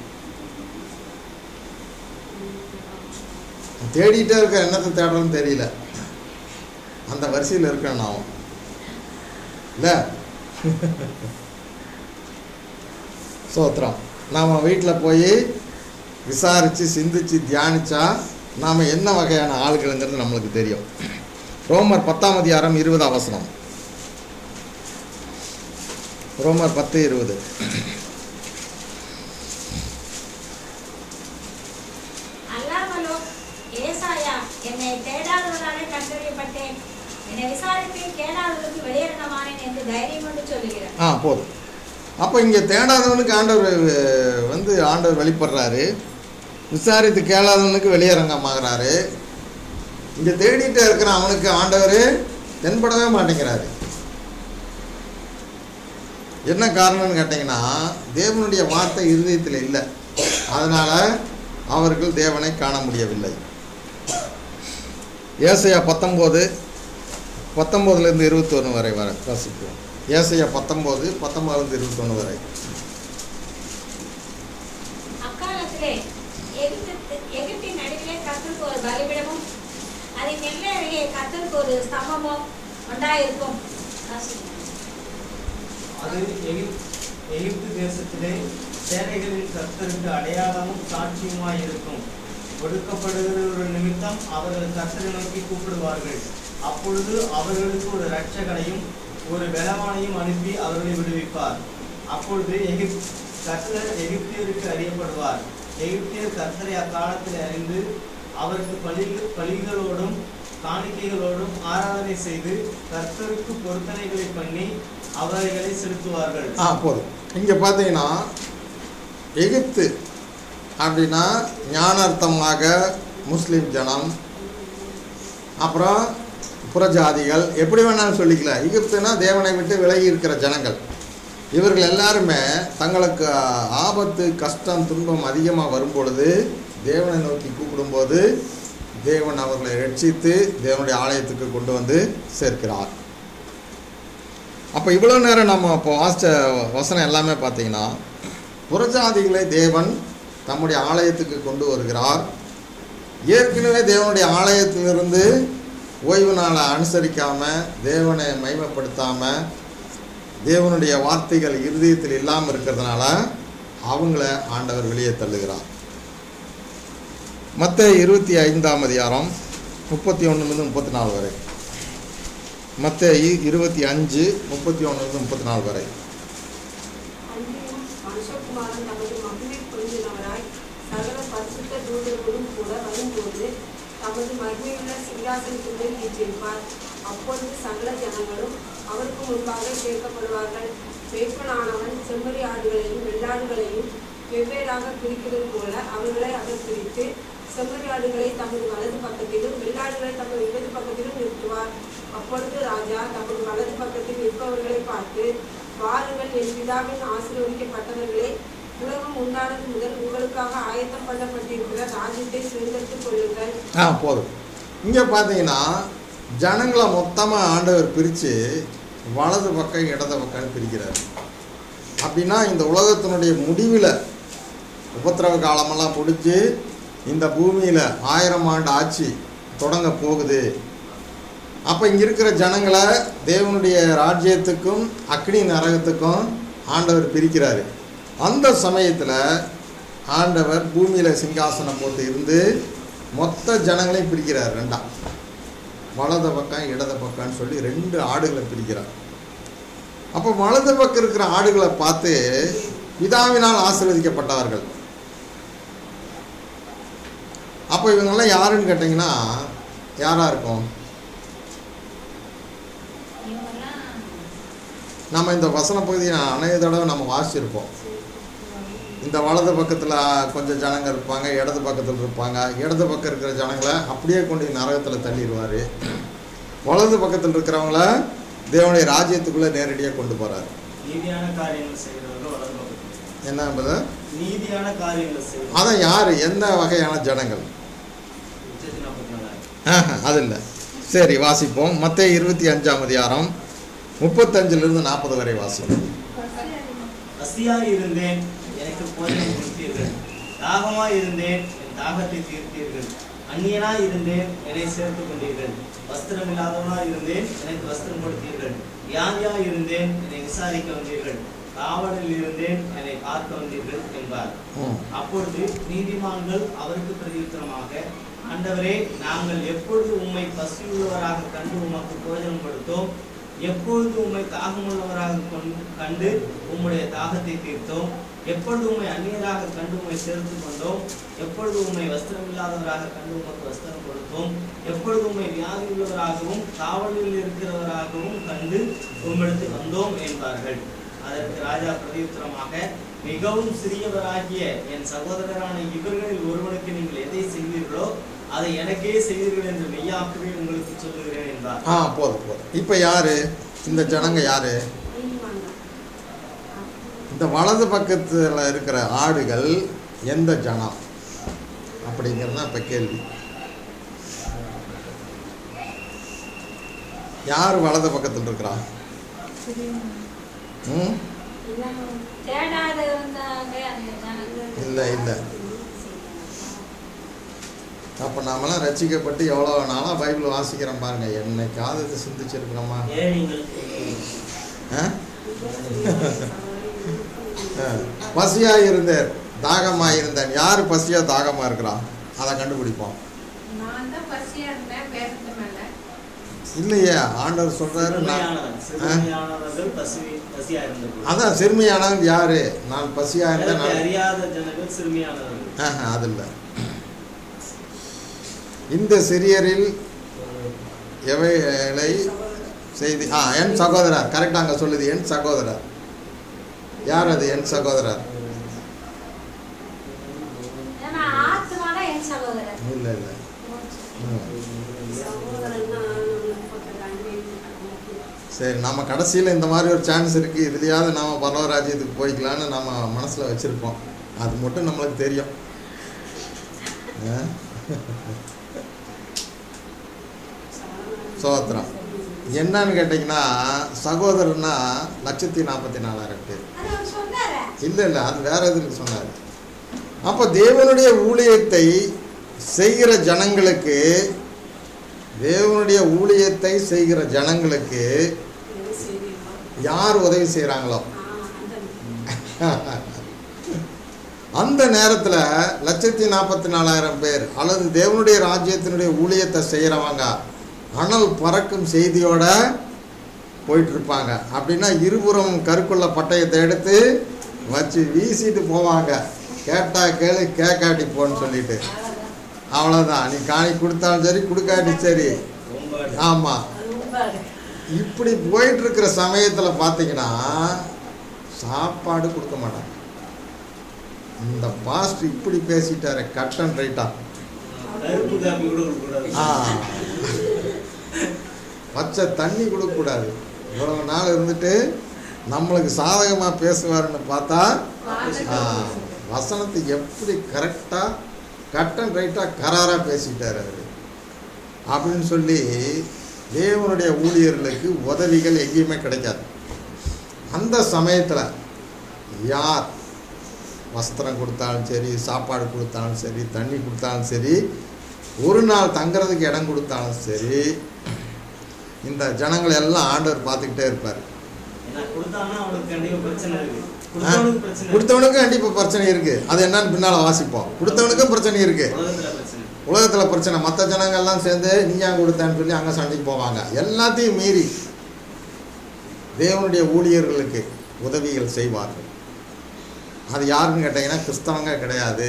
தேடிட்டே இருக்க என்னத்தை தேடுறோன்னு தெரியல அந்த வரிசையில் இருக்கேன் நான் இல்லை சோத்திரம் நாம் வீட்டில் போய் விசாரித்து சிந்திச்சு தியானிச்சா நாம் என்ன வகையான ஆளுகளுங்கிறது நம்மளுக்கு தெரியும் ரோமர் பத்தாம் அதிகாரம் இருபது அவசரம் ரோமர் பத்து இருபது அல்லாமலோ ஏசாயா என்னை தேடாதவனாலே கண்டறியப்பட்டேன் என்னை விசாரித்து கேளாதவருக்கு வெளியிறங்கமானேன் என்று தைரியம் கொண்டு சொல்லுகிறார் ஆ போதும் அப்போ இங்கே தேடாதவனுக்கு ஆண்டவர் அஹ், வந்து ஆண்டவர் வெளிப்படுறாரு விசாரித்து கேளாதவனுக்கு வெளியரங்கமாகறாரு இங்கே தேடிட்டு இருக்கிற அவனுக்கு ஆண்டவர் தென்படவே மாட்டேங்கிறாரு என்ன காரணம்னு கேட்டிங்கன்னா தேவனுடைய வார்த்தை இருதயத்தில் இல்லை அதனால் அவர்கள் தேவனை காண முடியவில்லை ஏசையா பத்தொம்போது பத்தொம்போதுலேருந்து இருபத்தொன்று வரை வர வாசிப்போம் ஏசையா பத்தொம்போது பத்தொம்போதுலேருந்து இருபத்தொன்று வரை அக்காலத்திலே எகிப்து எகிப்தின் நடுவிலே கத்தருக்கு ஒரு பலிபிடமும் அதன் எல்லை அருகே கத்தருக்கு ஒரு ஸ்தம்பமும் உண்டாயிருக்கும் வாசிங்க. அது எகிப்- எகிப்து தேசத்திலே சேனைகளின் கர்த்தருக்கு அடையாளமும் சாட்சியுமாய் இருக்கும் ஒடுக்கப்படுகிற நிமித்தம் அவர்கள் கர்த்தரை நோக்கி கூப்பிடுவார்கள் அப்பொழுது அவர்களுக்கு ஒரு இரட்சகனையும் ஒரு பலவானையும் அனுப்பி அவர்களை விடுவிப்பார் அப்பொழுது எகிப் கர்த்தர் எகிப்தியருக்கு அறியப்படுவார் எகிப்தியர் கர்த்தரை அக்காலத்தில் அறிந்து அவருக்கு பலி பலிகளோடும் காணிக்கைகளோடும் ஆராதனை செய்து கர்த்தருக்கு பொருத்தனைகளை பண்ணி அவர்களை செலுத்துவார்கள் ஆ போதும் இங்கே பார்த்தீங்கன்னா எகிப்து அப்படின்னா ஞானார்த்தமாக முஸ்லீம் ஜனம் அப்புறம் புறஜாதிகள் எப்படி வேணாலும் சொல்லிக்கலாம் எகிப்துனா தேவனை விட்டு விலகி இருக்கிற ஜனங்கள் இவர்கள் எல்லாருமே தங்களுக்கு ஆபத்து கஷ்டம் துன்பம் அதிகமாக வரும்பொழுது தேவனை நோக்கி கூப்பிடும்போது தேவன் அவர்களை ரட்சித்து தேவனுடைய ஆலயத்துக்கு கொண்டு வந்து சேர்க்கிறார் அப்போ இவ்வளோ நேரம் நம்ம இப்போ வாசித்த வசனம் எல்லாமே பார்த்தீங்கன்னா புறஜாதிகளை தேவன் தம்முடைய ஆலயத்துக்கு கொண்டு வருகிறார் ஏற்கனவே தேவனுடைய ஆலயத்திலிருந்து ஓய்வு நாளை அனுசரிக்காமல் தேவனை மைமைப்படுத்தாமல் தேவனுடைய வார்த்தைகள் இருதயத்தில் இல்லாமல் இருக்கிறதுனால அவங்கள ஆண்டவர் வெளியே தள்ளுகிறார் மற்ற இருபத்தி ஐந்தாம் அதிகாரம் முப்பத்தி ஒன்றுலேருந்து முப்பத்தி நாலு வரை மற்ற இருபத்தி அஞ்சு முப்பத்தி ஒன்றுலேருந்து முப்பத்தி நாலு வரை அன்றியும் மனுஷகுமாரன் தமது மகிமை பொருந்தினவராய் சகல பரிசுத்த தூதர்களும் கூட வரும்போது தமது மகிமையுள்ள சிங்காசனத்தின் மேல் வீற்றிருப்பார் அப்பொழுது சகல ஜனங்களும் அவருக்கு முன்பாக சேர்க்கப்படுவார்கள் மேய்ப்பனானவன் செம்மறி ஆடுகளையும் வெள்ளாடுகளையும் வெவ்வேறாக பிரிக்கிறது போல அவர்களை அவர் பிரித்து செம்மறி ஆடுகளை தமது வலது பக்கத்திலும் வெள்ளாடுகளை தமது இடது பக்கத்திலும் நிறுத்துவார் அப்பொழுது ராஜா தமது வலது பக்கத்தில் நிற்பவர்களை பார்த்து வாருங்கள் என் பிதாவின் ஆசீர்வதிக்கப்பட்டவர்களே உலகம் உண்டானது முதல் உங்களுக்காக ஆயத்தம் பண்ணப்பட்டிருக்கிற ராஜ்யத்தை சுதந்திரத்துக் கொள்ளுங்கள் ஆ போதும் இங்கே பார்த்தீங்கன்னா ஜனங்களை மொத்தமாக ஆண்டவர் பிரித்து வலது பக்கம் இடது பக்கம் பிரிக்கிறார் அப்படின்னா இந்த உலகத்தினுடைய முடிவில் உபத்திரவ காலமெல்லாம் முடிஞ்சு இந்த பூமியில் ஆயிரம் ஆண்டு ஆட்சி தொடங்க போகுது அப்போ இங்கே இருக்கிற ஜனங்களை தேவனுடைய ராஜ்யத்துக்கும் அக்னி நரகத்துக்கும் ஆண்டவர் பிரிக்கிறாரு அந்த சமயத்தில் ஆண்டவர் பூமியில் சிங்காசனம் போட்டு இருந்து மொத்த ஜனங்களையும் பிரிக்கிறார் ரெண்டா வலது பக்கம் இடது பக்கம்னு சொல்லி ரெண்டு ஆடுகளை பிரிக்கிறார் அப்போ வலது பக்கம் இருக்கிற ஆடுகளை பார்த்து பிதாவினால் ஆசீர்வதிக்கப்பட்டவர்கள் அப்போ இவங்கெல்லாம் யாருன்னு கேட்டிங்கன்னா யாராக இருக்கும் இவங்கெல்லாம் நம்ம இந்த வசன பகுதியை அநேக தடவை நம்ம வாசிச்சிருப்போம் இந்த வலது பக்கத்தில் கொஞ்சம் ஜனங்க இருப்பாங்க இடது பக்கத்தில் இருப்பாங்க இடது பக்கம் இருக்கிற ஜனங்களை அப்படியே கொண்டு நரகத்தில் தள்ளிடுவார் வலது பக்கத்தில் இருக்கிறவங்கள தேவனுடைய ராஜ்யத்துக்குள்ளே நேரடியாக கொண்டு போகிறார் நீதியான காரியங்கள் செய்கிறவர்கள் வலது பக்கத்தில் என்ன என்பது நீதியான காரியங்கள் செய்கிறவர்கள் அதான் யார் எந்த வகையான ஜனங்கள் உச்சத்தி நாற்பத்தி நாலாயிரம் ஆஹா, அது இல்லை சரி வாசிப்போம் மற்ற இருபத்தி அஞ்சாம் அதிகாரம் முப்பத்தஞ்சிலிருந்து நாற்பது வரை வாசிப்போம் பசியாய் இருந்தேன் எனக்கு போஜனம் கொடுத்தீர்கள் தாகமாய் இருந்தேன் என் தாகத்தை தீர்த்தீர்கள் அந்நியனாய் இருந்தேன் என்னை சேர்த்துக் கொண்டீர்கள் வஸ்திரம் இல்லாதவனாய் இருந்தேன் எனக்கு வஸ்திரம் கொடுத்தீர்கள் வியாதியாய் இருந்தேன் என்னை விசாரிக்க வந்தீர்கள் காவலில் இருந்தேன் என்னை பார்க்க வந்தீர்கள் என்பார் ம் அப்பொழுது நீதிமான்கள் அவருக்கு பிரதியுத்தரமாக ஆண்டவரே நாங்கள் எப்பொழுது உம்மை பசியுள்ளவராக கண்டு உமக்கு போஜனம் கொடுத்தோம் எப்பொழுது உம்மை தாகமுள்ளவராக கொண்டு கண்டு உம்முடைய தாகத்தை தீர்த்தோம் எப்பொழுது உம்மை அந்நியராக கண்டு உம்மை சேர்த்து கொண்டோம் எப்பொழுது உம்மை வஸ்திரம் இல்லாதவராக கண்டு உமக்கு வஸ்திரம் கொடுத்தோம் எப்பொழுது உம்மை வியாதி உள்ளவராகவும் காவலில் இருக்கிறவராகவும் கண்டு உம்மிடத்தில் வந்தோம் என்பார்கள் அதற்கு ராஜா பிரதியுத்தரமாக மிகவும் சிறியவராகிய என் சகோதரரான இவர்களில் ஒருவனுக்கு நீங்கள் எதை செய்வீர்களோ அதை எனக்கே செய்வீர்கள் என்று மெய்யாகவே உங்களுக்கு சொல்லுகிறேன் என்றார் ஆ போதும் போதும் இப்போ யார் இந்த ஜனங்க யார் நீதிமான்கள் இந்த வலது பக்கத்தில் இருக்கிற ஆடுகள் எந்த ஜனம் அப்படிங்கிறது தான் இப்போ கேள்வி யார் வலது பக்கத்தில் இருக்கிறா ம் தேடாத இருந்தாங்க அந்த ஜனங்கள் இல்லை இல்லை அப்போ நாமெல்லாம் ரட்சிக்கப்பட்டு எவ்வளோ நாளாக பைபிள் வாசிக்கிறோம் பாருங்க என்னைக்காவது இது சிந்திச்சிருக்கிறோமா ஏழைங்களுக்கு ஆ பசியாக இருந்தேன் தாகமாக இருந்தேன் யார் பசியாக தாகமாக இருக்கிறா அதை கண்டுபிடிப்போம் நான் தான் பசியா இருந்தேன் வேதத்து மேல இல்லையே ஆண்டவர் சொல்கிறாரு நான் சிறுமையானவன் சிறுமையானவர்கள் பசி பசியா இருந்தது அதான் சிறுமியானவன் யாரு நான் பசியாக இருந்தேன் வேதத்தை நான் அறியாத ஜனங்கள் சிறுமியானவர்கள் ஆஹா, அது இல்லை இந்த சிறியரில் எவைகளை செய்தி ஆ என் சகோதரர் கரெக்டாக அங்கே சொல்லுது என் சகோதரர் யார் அது என் சகோதரர் ஏன்னா ஆத்மானா என் சகோதரர் இல்லை இல்லை ம். சகோதரன்னா நம்மளுக்கு பக்கத்துல அன்பே சரி நம்ம கடைசியில் இந்த மாதிரி ஒரு சான்ஸ் இருக்குது இதுலையாவது நாம் பரவராஜ்யத்துக்கு போய்க்கலான்னு நம்ம மனசில் வச்சுருப்போம் அது மட்டும் நம்மளுக்கு தெரியும் ஆ? சோத்திரம் என்னன்னு கேட்டிங்கன்னா சகோதரன்னா லட்சத்தி நாற்பத்தி நாலாயிரம் பேர் அது அவர் சொன்னாரே இல்லை இல்லை அது வேற எதுக்கு சொன்னார் அப்போ தேவனுடைய ஊழியத்தை செய்கிற ஜனங்களுக்கு தேவனுடைய ஊழியத்தை செய்கிற ஜனங்களுக்கு எது செய்வீங்களோ யார் உதவி செய்கிறாங்களோ ஆ அந்த அந்த நேரத்தில் லட்சத்தி நாற்பத்தி நாலாயிரம் பேர் அல்லது தேவனுடைய ராஜ்யத்தினுடைய ஊழியத்தை செய்கிறவங்க அனல் பறக்கும் செய்தியோட போயிட்டு இருப்பாங்க அப்படின்னா இருபுறம் கருக்குள்ள பட்டயத்தை எடுத்து வச்சு வீசிட்டு போவாங்க கேட்டா கேளு கேட்காட்டி போன்னு சொல்லிட்டு அவ்வளோதான் நீ காணி கொடுத்தாலும் சரி கொடுக்காட்டி சரி ரொம்ப ஆமாம் அது உண்மை இப்படி போயிட்டு இருக்கிற சமயத்தில் பார்த்தீங்கன்னா சாப்பாடு கொடுக்க மாட்டாங்க இந்த பாஸ்ட் இப்படி பேசிட்டாரு கட் அண்ட் ரைட்டா கருப்பு காப்பி கூட கொடுக்கக்கூடாது ஆ பச்சை தண்ணி கொடுக்கக்கூடாது இவ்வளவு நாள் இருந்துட்டு நம்மளுக்கு சாதகமாக பேசுவாருன்னு பார்த்தா ஆ, வசனத்தை எப்படி கரெக்டாக கட் அண்ட் ரைட்டாக கராராக பேசிட்டார் அவர் அப்படின்னு சொல்லி தேவனுடைய ஊழியர்களுக்கு உதவிகள் எங்கேயுமே கிடைக்காது அந்த சமயத்தில் யார் வஸ்திரம் கொடுத்தாலும் சரி சாப்பாடு கொடுத்தாலும் சரி தண்ணி கொடுத்தாலும் சரி ஒரு நாள் தங்குறதுக்கு இடம் கொடுத்தாலும் சரி இந்த ஜனங்களை எல்லாம் ஆண்டவர் பார்த்துக்கிட்டே இருப்பார் ஏன்னா கொடுத்தான்னா அவனுக்கு கண்டிப்பா பிரச்சனை இருக்கு கொடுத்தவனுக்கு பிரச்சனை இருக்கு. கொடுத்தவனுக்கும் கண்டிப்பாக பிரச்சனை இருக்குது அது என்னன்னு பின்னால் வாசிப்போம் கொடுத்தவனுக்கும் பிரச்சனை இருக்குது உலகத்துல பிரச்சனை உலகத்தில் பிரச்சனை மற்ற ஜனங்கள்லாம் சேர்ந்து நீ ஏன் கொடுத்தேன்னு சொல்லி அங்கே சண்டைக்கு போவாங்க எல்லாத்தையும் மீறி தேவனுடைய ஊழியர்களுக்கு உதவிகள் செய்வார்கள் அது யாருன்னு கேட்டிங்கன்னா கிறிஸ்தவங்க கிடையாது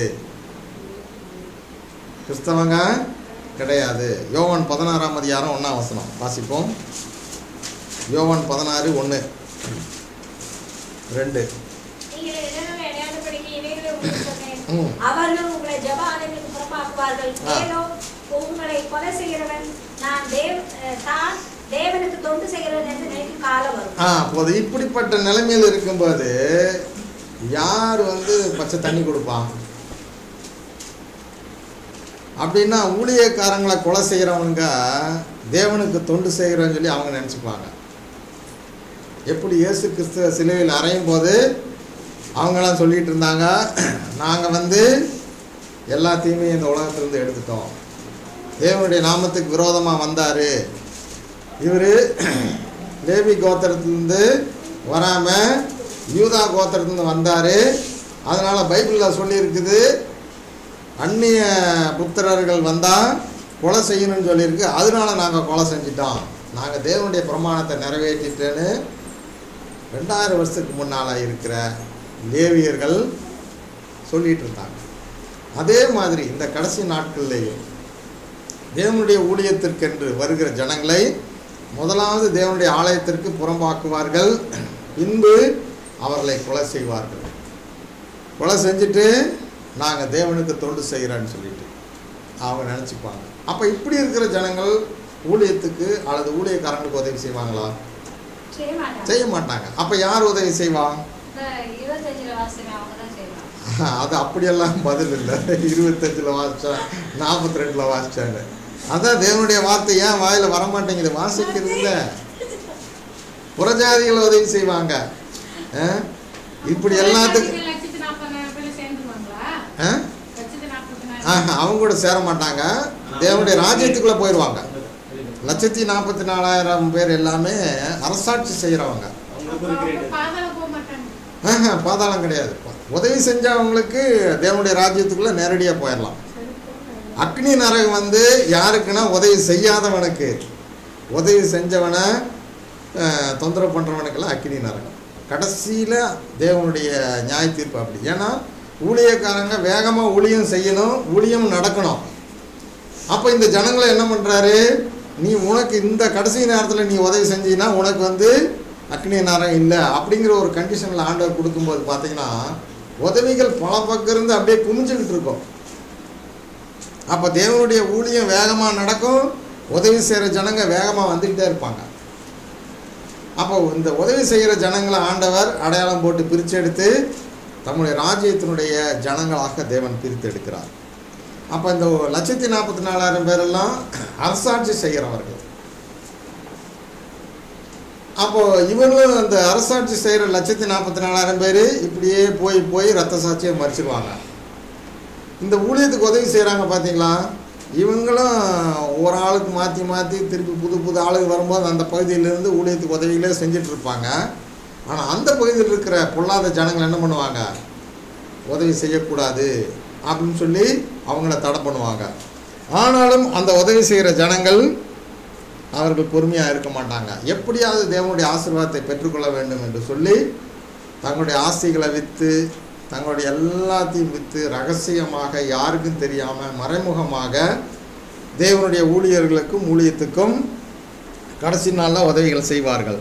கிறிஸ்தவங்க கிடையாது யோவான் பதினாறாம் அதிகாரம் ஒன்றாம் வசனம் வாசிப்போம் யோவான் பதினாறு ஒன்று ரெண்டு நீங்கள் இடங்களை அடையாளப்படுத்தி இவைகளை உங்களுக்கு சொன்னேன் ம் அவர்கள் உங்களை ஜப ஆலயங்களுக்கு புறம்பாக்குவார்கள் ஆ. ஏதோ உங்களை கொலை செய்கிறவன் நான் தேவ் அஹ், தான் தேவனுக்கு தொண்டு செய்கிறவன் என்று நினைக்கும் காலம் வரும் ஆ போது இப்படிப்பட்ட நிலைமையில் இருக்கும்போது யார் வந்து பச்சை தண்ணி கொடுப்பான் அப்படின்னா ஊழியக்காரங்களை கொலை செய்கிறவங்க தேவனுக்கு தொண்டு செய்கிறோன்னு சொல்லி அவங்க நினச்சிப்பாங்க எப்படி இயேசு கிறிஸ்துவ சிலுவையில் அறையும் போது அவங்களாம் சொல்லிட்டு இருந்தாங்க நாங்கள் வந்து எல்லாத்தையுமே இந்த உலகத்திலிருந்து எடுத்துட்டோம் தேவனுடைய நாமத்துக்கு விரோதமாக வந்தார் இவர் லேவி கோத்திரத்துலேருந்து வராமல் யூதா கோத்திரத்துலேருந்து வந்தார் அதனால் பைபிளில் சொல்லியிருக்குது அந்நிய புத்திரர்கள் வந்தால் கொலை செய்யணும்னு சொல்லியிருக்கு அதனால நாங்கள் கொலை செஞ்சிட்டோம் நாங்கள் தேவனுடைய பிரமாணத்தை நிறைவேற்றிட்டேன்னு ரெண்டாயிரம் வருஷத்துக்கு முன்னால் இருக்கிற லேவியர்கள் சொல்லிட்டு இருந்தாங்க அதே மாதிரி இந்த கடைசி நாட்கள்லேயும் தேவனுடைய ஊழியத்திற்கென்று வருகிற ஜனங்களை முதலாவது தேவனுடைய ஆலயத்திற்கு புறம்பாக்குவார்கள் பின்பு அவர்களை கொலை செய்வார்கள் கொலை செஞ்சுட்டு நாங்கள் தேவனுக்கு தொண்டு செய்கிறோன்னு சொல்லிட்டு அவங்க நினச்சிப்பாங்க அப்போ இப்படி இருக்கிற ஜனங்கள் ஊழியத்துக்கு அல்லது ஊழியக்காரங்களுக்கு உதவி செய்வாங்களா செய்ய மாட்டாங்க செய்ய மாட்டாங்க அப்போ யார் உதவி செய்வா இந்த இருபத்தஞ்சுல வாசனை அவங்க தான் செய்வாங்க அது அப்படியெல்லாம் பதில் இல்லை இருபத்தஞ்சில் வாசித்தேன் நாற்பத்தி ரெண்டில் வாசித்தேன்னு அதான் தேவனுடைய வார்த்தை ஏன் வாயில் வரமாட்டேங்குது வாசிக்கிறது இல்லை புறஜாதிகள் உதவி செய்வாங்க ஆ? இப்படி எல்லாத்துக்கும் லட்சத்து நாற்பதாயிரம் பேர்ல சேர்ந்துருவாங்களா ஆ? லட்சத்து நாற்பதாயிரம் ஆஹா, அவங்க கூட சேர மாட்டாங்க தேவனுடைய ராஜ்யத்துக்குள்ளே போயிடுவாங்க லட்சத்தி நாற்பத்தி நாலாயிரம் பேர் எல்லாமே அரசாட்சி செய்கிறவங்க அவங்களுக்கு ஒரு கிரேட் பாதாளம் போக மாட்டாங்க ஆஹா, பாதாளம் கிடையாது உதவி செஞ்சவங்களுக்கு தேவனுடைய ராஜ்யத்துக்குள்ளே நேரடியாக போயிடலாம் அக்னி நரகம் வந்து யாருக்குன்னா உதவி செய்யாதவனுக்கு உதவி செஞ்சவனை அஹ், தொந்தரவு பண்ணுறவனுக்கெல்லாம் அக்னி நரகம் கடைசியில் தேவனுடைய நியாய தீர்ப்பு அப்படி ஏன்னா ஊழியக்காரங்க வேகமாக ஊழியம் செய்யணும் ஊழியம் நடக்கணும் அப்போ இந்த ஜனங்களை என்ன பண்ணுறாரு நீ உனக்கு இந்த கடைசி நேரத்தில் நீ உதவி செஞ்சீன்னா உனக்கு வந்து அக்னி நரகம் இல்லை அப்படிங்கிற ஒரு கண்டிஷனில் ஆண்டவர் கொடுக்கும்போது பார்த்தீங்கன்னா உதவிகள் பல பக்கம் இருந்து அப்படியே குமிஞ்சுக்கிட்டு இருக்கும் அப்போ தேவனுடைய ஊழியம் வேகமாக நடக்கும் உதவி செய்கிற ஜனங்க வேகமாக வந்துக்கிட்டே இருப்பாங்க அப்போ இந்த உதவி செய்கிற ஜனங்களை ஆண்டவர் அடையாளம் போட்டு பிரித்து எடுத்து தம்முடைய ராஜ்யத்தினுடைய ஜனங்களாக தேவன் பிரித்து எடுக்கிறார் அப்போ இந்த லட்சத்தி நாற்பத்தி நாலாயிரம் பேரெல்லாம் அரசாட்சி செய்கிறவர்கள் அப்போ இவங்களும் அந்த அரசாட்சி செய்கிற லட்சத்தி நாற்பத்தி நாலாயிரம் பேர் இப்படியே போய் போய் ரத்த சாட்சியை மறிச்சிருவாங்க இந்த ஊழியத்துக்கு உதவி செய்கிறாங்க பார்த்தீங்களா இவங்களும் ஒரு ஆளுக்கு மாற்றி மாற்றி திருப்பி புது புது ஆளுங்க வரும்போது அந்த பகுதியிலேருந்து ஊழியத்துக்கு உதவிகளே செஞ்சுட்டு இருப்பாங்க ஆனால் அந்த பகுதியில் இருக்கிற பொல்லாத ஜனங்கள் என்ன பண்ணுவாங்க உதவி செய்யக்கூடாது அப்படின்னு சொல்லி அவங்கள தடை பண்ணுவாங்க ஆனாலும் அந்த உதவி செய்கிற ஜனங்கள் அவர்கள் பொறுமையாக இருக்க மாட்டாங்க எப்படியாவது தேவனுடைய ஆசீர்வாதத்தை பெற்றுக்கொள்ள வேண்டும் என்று சொல்லி தங்களுடைய ஆசைகளை விற்று தங்களுடைய எல்லாத்தையும் விற்று ரகசியமாக யாருக்கும் தெரியாமல் மறைமுகமாக தேவனுடைய ஊழியர்களுக்கும் ஊழியத்துக்கும் கடைசி நாளில் உதவிகள் செய்வார்கள்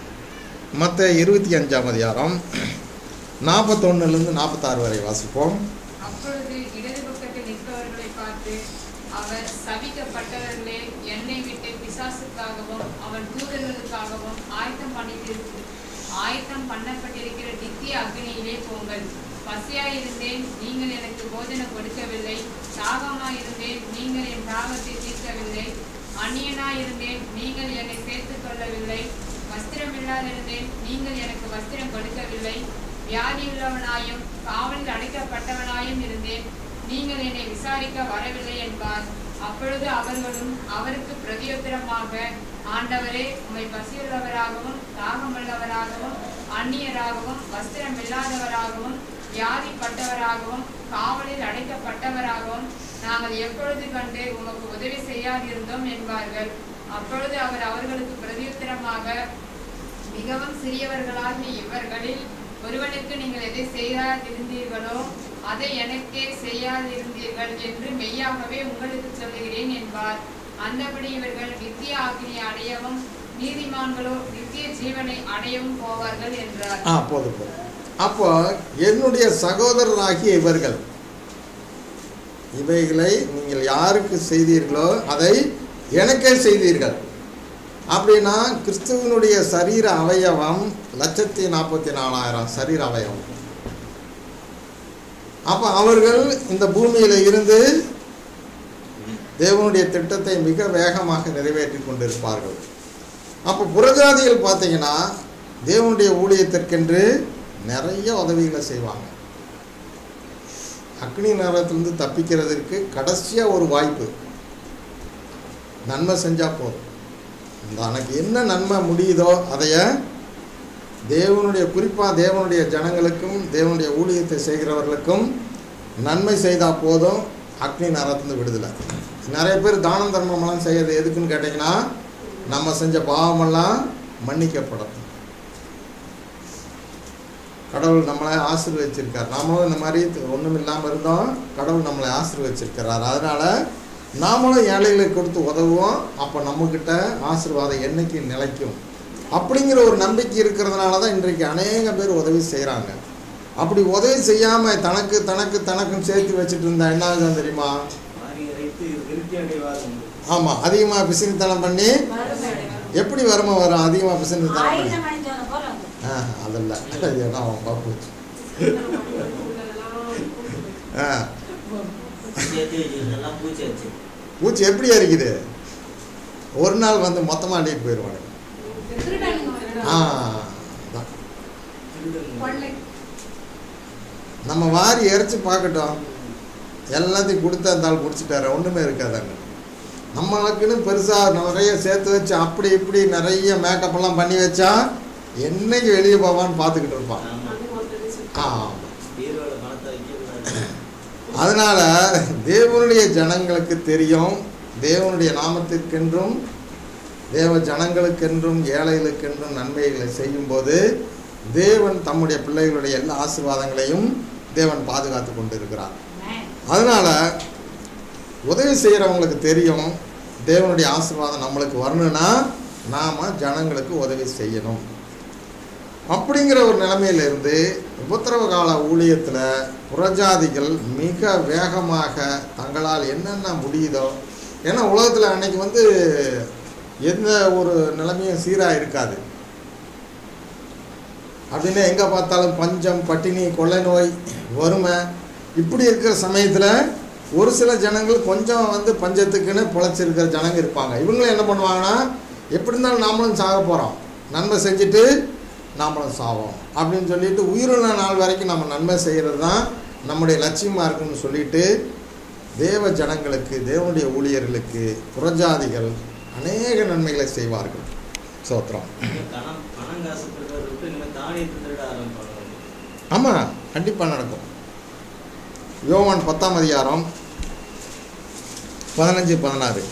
மற்ற இருபத்தி அஞ்சாம் அதிகாரம் நாற்பத்தொன்னுலேருந்து நாற்பத்தாறு வரை வாசிப்போம் அப்பொழுது இடது பக்கத்தில் நிற்பவர்களை பார்த்து அவர் சபிக்கப்பட்டவர்களே என்னை விட்டு பிசாசுக்காகவும் அவன் தூதர்களுக்காகவும் ஆயத்தம் பண்ணிட்டிருக்கு ஆயத்தம் பண்ணப்பட்டிருக்கிற நித்திய அக்னியிலே போங்கள் பசியாயிருந்தேன் நீங்கள் எனக்கு போஜனம் கொடுக்கவில்லை தாகமாயிருந்தேன் நீங்கள் என் தாகத்தை தீர்க்கவில்லை அந்நியனாயிருந்தேன் நீங்கள் என்னை சேர்த்துக் கொள்ளவில்லை வஸ்திரமில்லாதிருந்தேன் நீங்கள் எனக்கு வஸ்திரம் கொடுக்கவில்லை வியாதியுள்ளவனாயும் காவலில் அடைக்கப்பட்டவனாயும் இருந்தேன் நீங்கள் என்னை விசாரிக்க வரவில்லை என்பார் அப்பொழுது அவர்களும் அவருக்கு பிரதியுத்தரமாக ஆண்டவரே உம்மை பசியுள்ளவராகவும் தாகமுள்ளவராகவும் அந்நியராகவும் வஸ்திரம் இல்லாதவராகவும் வியாதிப்பட்டவராகவும் காவலில் அடைக்கப்பட்டவராகவும் நாங்கள் எப்பொழுது கண்டு உமக்கு உதவி செய்யாதிருந்தோம் என்பார்கள் அப்பொழுது அவர் அவர்களுக்கு பிரதியுத்தரமாக மிகவும் சிறியவர்களாகிய இவர்களில் ஒருவனுக்கு நீங்கள் எதை செய்யாதிருந்தீர்களோ அதை எனக்கே செய்யாதிருந்தீர்கள் என்று மெய்யாகவே உங்களுக்கு சொல்லுகிறேன் என்பார் அந்தபடி இவர்கள் நித்திய ஆக்கினை அடையவும் நீதிமான்களோ நித்திய ஜீவனை அடையவும் போவார்கள் என்றார் ஆ போதும் போதும் அப்போ என்னுடைய சகோதரராகிய இவர்கள் இவைகளை நீங்கள் யாருக்கு செய்தீர்களோ அதை எனக்கே செய்தீர்கள் அப்படின்னா கிறிஸ்துவனுடைய சரீர அவயவம் லட்சத்தி நாற்பத்தி நாலாயிரம் சரீர அவயவம் அப்போ அவர்கள் இந்த பூமியில் இருந்து தேவனுடைய திட்டத்தை மிக வேகமாக நிறைவேற்றி கொண்டிருப்பார்கள் அப்போ புறஜாதிகள் பார்த்தீங்கன்னா தேவனுடைய ஊழியத்திற்கென்று நிறைய உதவிகளை செய்வாங்க அக்னி நரகத்திலிருந்து தப்பிக்கிறதுக்கு கடைசியாக ஒரு வாய்ப்பு நன்மை செஞ்சால் போதும் தனக்கு என்ன நன்மை முடியுதோ அதைய தேவனுடைய குறிப்பாக தேவனுடைய ஜனங்களுக்கும் தேவனுடைய ஊழியத்தை செய்கிறவர்களுக்கும் நன்மை செய்தால் போதும் அக்னி நரகத்திலிருந்து விடுதலை நிறைய பேர் தானம் தர்மமெல்லாம் செய்யறது எதுக்குன்னு கேட்டிங்கன்னா நம்ம செஞ்ச பாவமெல்லாம் மன்னிக்கப்படும் கடவுள் நம்மளை ஆசீர்வச்சிருக்கார் நாமளும் இந்த மாதிரி ஒன்றும் இல்லாமல் இருந்தோம் கடவுள் நம்மளை ஆசீர்வச்சிருக்கிறார் அதனால் நாமளும் ஏழைகளுக்கு கொடுத்து உதவுவோம் அப்போ நம்மக்கிட்ட ஆசீர்வாதம் என்னைக்கு நிலைக்கும் அப்படிங்கிற ஒரு நம்பிக்கை இருக்கிறதுனால தான் இன்றைக்கு அநேக பேர் உதவி செய்கிறாங்க அப்படி உதவி செய்யாமல் தனக்கு தனக்கு தனக்கும் சேர்த்து வச்சுட்டு இருந்தா என்ன ஆகுதுன்னு தெரியுமா மாறி இறைத்து விருத்தி அடைவார் உண்டு ஆமாம் அதிகமாக பிசினித்தனம் பண்ணி எப்படி வறுமை வரும் அதிகமாக பிசினித்தனம் பண்ணி ஆயுதம் அணிஞ்சவனை போல வந்து. ஆ அதெல்லாம் ஏன்னா அவன் பாப்பு ஆ சேர்த்து வச்சிருந்தெல்லாம் பூச்சி வச்சு பூச்சி எப்படி அரிக்குது ஒரு நாள் வந்து மொத்தமாக அள்ளிட்டு போயிடுவானுங்க ஆ அதான். திருடன் கொள்ளை நம்ம வாரி இறைச்சி பார்க்கட்டும் எல்லாத்தையும் கொடுத்து அந்த ஆள் முடிச்சிட்டாரு ஒன்றுமே இருக்காதாங்க நம்மளுக்குன்னு பெருசாக நிறைய சேர்த்து வச்சு அப்படி இப்படி நிறைய மேக்கப் எல்லாம் பண்ணி வச்சா என்னைக்கு வெளியே போவான்னு பார்த்துக்கிட்டு இருப்பான் ஆமா அது மொத்தத்தை சொல்லி ஆமாம் பீரோல பணத்தை வைக்கக்கூடாது அதனால தேவனுடைய ஜனங்களுக்கு தெரியும் தேவனுடைய நாமத்திற்கென்றும் தேவ ஜனங்களுக்கென்றும் ஏழைகளுக்கென்றும் நன்மைகளை செய்யும்போது தேவன் தம்முடைய பிள்ளைகளுடைய எல்லா ஆசீர்வாதங்களையும் தேவன் பாதுகாத்து கொண்டு இருக்கிறார் அதனால உதவி செய்கிறவங்களுக்கு தெரியும் தேவனுடைய ஆசீர்வாதம் நம்மளுக்கு வரணும்னா நாம ஜனங்களுக்கு உதவி செய்யணும் அப்படிங்கிற ஒரு நிலைமையிலிருந்து உபத்திரவ கால ஊழியத்தில் புறஜாதிகள் மிக வேகமாக தங்களால் என்னென்ன முடியுதோ ஏன்னா உலகத்தில் அன்னைக்கு வந்து எந்த ஒரு நிலைமையும் சீராக இருக்காது அப்படின்னா எங்கே பார்த்தாலும் பஞ்சம் பட்டினி கொள்ளை நோய் வறுமை இப்படி இருக்கிற சமயத்தில் ஒரு சில ஜனங்கள் கொஞ்சம் வந்து பஞ்சத்துக்குன்னு பொழைச்சிருக்கிற ஜனங்க இருப்பாங்க இவங்களும் என்ன பண்ணுவாங்கன்னா எப்படி இருந்தாலும் நாமளும் சாக போகிறோம் நன்மை செஞ்சுட்டு நாமளும் சாவோம் அப்படின்னு சொல்லிட்டு உயிருள்ள நாள் வரைக்கும் நம்ம நன்மை செய்கிறது தான் நம்முடைய லட்சியமாக இருக்குன்னு சொல்லிட்டு தேவ ஜனங்களுக்கு தேவனுடைய ஊழியர்களுக்கு புறஜாதிகள் அநேக நன்மைகளை செய்வார்கள் சோத்திரம் பணம் பணம் காசு திருடுறத விட்டு இனிமேல் தானியத்தை திருட ஆரம்பிப்பாங்க ஆமாம் கண்டிப்பாக நடக்கும் யோவான் பத்தாம் அதிகாரம் பதினஞ்சு பதினாறு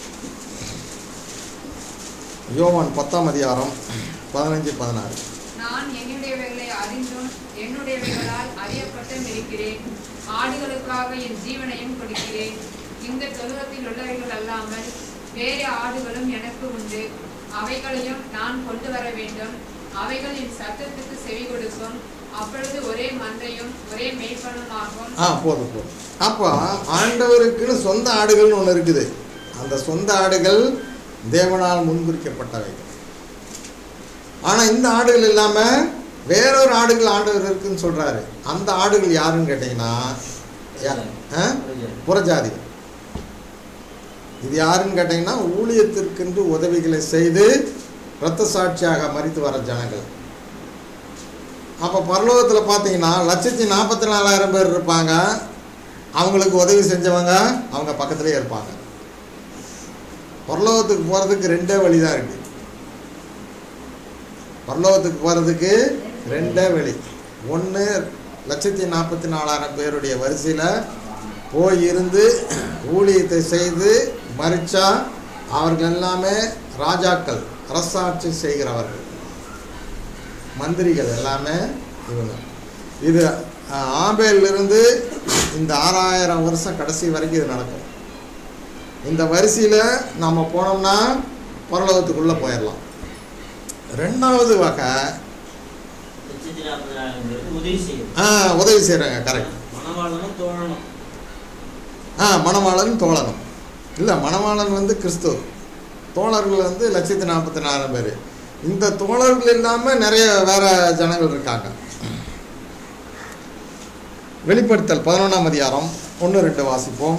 யோவான் பத்தாம் அதிகாரம் பதினஞ்சு பதினாறு நான் என்னுடையவைகளை அறிந்தும் என்னுடையவைகளால் அறியப்பட்டும் இருக்கிறேன் ஆடுகளுக்காக என் ஜீவனையும் கொடுக்கிறேன் இந்த தொழுவத்தில் உள்ளவைகள் அல்லாமல் வேறு ஆடுகளும் எனக்கு உண்டு அவைகளையும் நான் கொண்டு வர வேண்டும் அவைகள் என் சத்தத்துக்கு செவி கொடுக்கும் அப்பொழுது ஒரே மந்தையும் ஒரே மேய்ப்பனுமாகும் ஆ போதும் போதும் அப்போ ஆண்டவருக்குன்னு சொந்த ஆடுகள்னு ஒன்று இருக்குது அந்த சொந்த ஆடுகள் தேவனால் முன்குறிக்கப்பட்டவைகள் ஆனால் இந்த ஆடுகள் இல்லாமல் வேறொரு ஆடுகள் ஆண்டவர் இருக்குன்னு சொல்கிறாரு அந்த ஆடுகள் யாருன்னு கேட்டிங்கன்னா யா- ஆ? புறஜாதி இது யாருன்னு கேட்டிங்கன்னா ஊழியத்திற்கென்று உதவிகளை செய்து இரத்த சாட்சியாக மறித்து வர ஜனங்கள் அப்போ பரலோகத்தில் பார்த்தீங்கன்னா லட்சத்தி நாற்பத்தி நாலாயிரம் பேர் இருப்பாங்க அவங்களுக்கு உதவி செஞ்சவங்க அவங்க பக்கத்துலேயே இருப்பாங்க பரலோகத்துக்கு போகிறதுக்கு ரெண்டே வழி தான் இருக்குது பரலோகத்துக்கு போகிறதுக்கு ரெண்டே வழி ஒன்று லட்சத்தி நாற்பத்தி நாலாயிரம் பேருடைய வரிசையில் போய் இருந்து ஊழியத்தை செய்து மறிச்சா அவர்கள் எல்லாமே ராஜாக்கள் அரசாட்சி செய்கிறவர்கள் மந்திரிகள் எல்லாமே இவங்க இது அஹ், ஆபேலிருந்து இந்த ஆறாயிரம் வருஷம் கடைசி வரைக்கும் இது நடக்கும் இந்த வரிசையில் நம்ம போனோம்னா பரலோகத்துக்குள்ளே போயிடலாம் ரெண்டாவது வகை லட்சத்தி நாற்பதாயிரம் பேருக்கு உதவி செய்யும் ஆ உதவி செய்கிறாங்க கரெக்ட் மணவாளனும் தோழனும் ஆ மணவாளன் தோழனும் இல்லை மணவாளன் வந்து கிறிஸ்துவ தோழர்கள் வந்து லட்சத்தி நாற்பத்தி நாலாயிரம் பேர் இந்த தோழர்கள் இல்லாமல் நிறைய வேற ஜனங்கள் இருக்காங்க வெளிப்படுத்தல் பதினொன்றாம் அதிகாரம் ஒன்று ரெண்டு வாசிப்போம்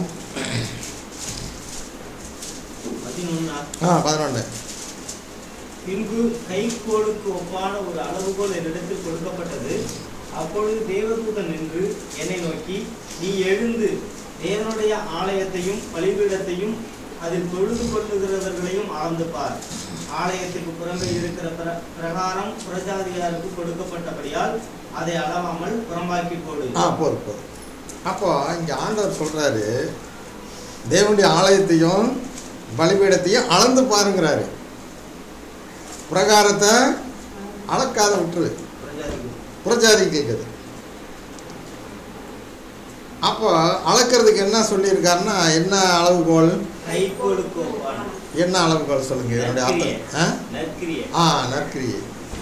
பதினொன்னா ஆ பதினொன்று பின்பு கைக்கோளுக்கு ஒப்பான ஒரு அளவுகோல் என்னிடத்தில் கொடுக்கப்பட்டது அப்பொழுது தேவதூதன் நின்று என்னை நோக்கி நீ எழுந்து தேவனுடைய ஆலயத்தையும் பலிபீடத்தையும் அதில் தொழுது கொள்ளுகிறவர்களையும் அளந்து பார் ஆலயத்துக்கு புறம்பே இருக்கிற பிர- பிரகாரம் புறஜாதியாருக்கு கொடுக்கப்பட்டபடியால் அதை அளவாமல் புறம்பாக்கி போடு ஆ போதும் போதும் அப்போ இங்கே ஆண்டவர் சொல்கிறாரு தேவனுடைய ஆலயத்தையும் பலிபீடத்தையும் அளந்து பாருங்கிறாரு பிரகாரத்தை அளக்காத விட்டுரு புறஜாதிக்கு புறஜாதி கேட்குது அப்போ அளக்கிறதுக்கு என்ன சொல்லியிருக்காருன்னா என்ன அளவுகோல் கைக்கோளுக்கு ஒப்பான என்ன அளவுகோல் சொல்லுங்க இதனுடைய அர்த்தம் ஆ நற்கிரியை ஆ நற்கிரியை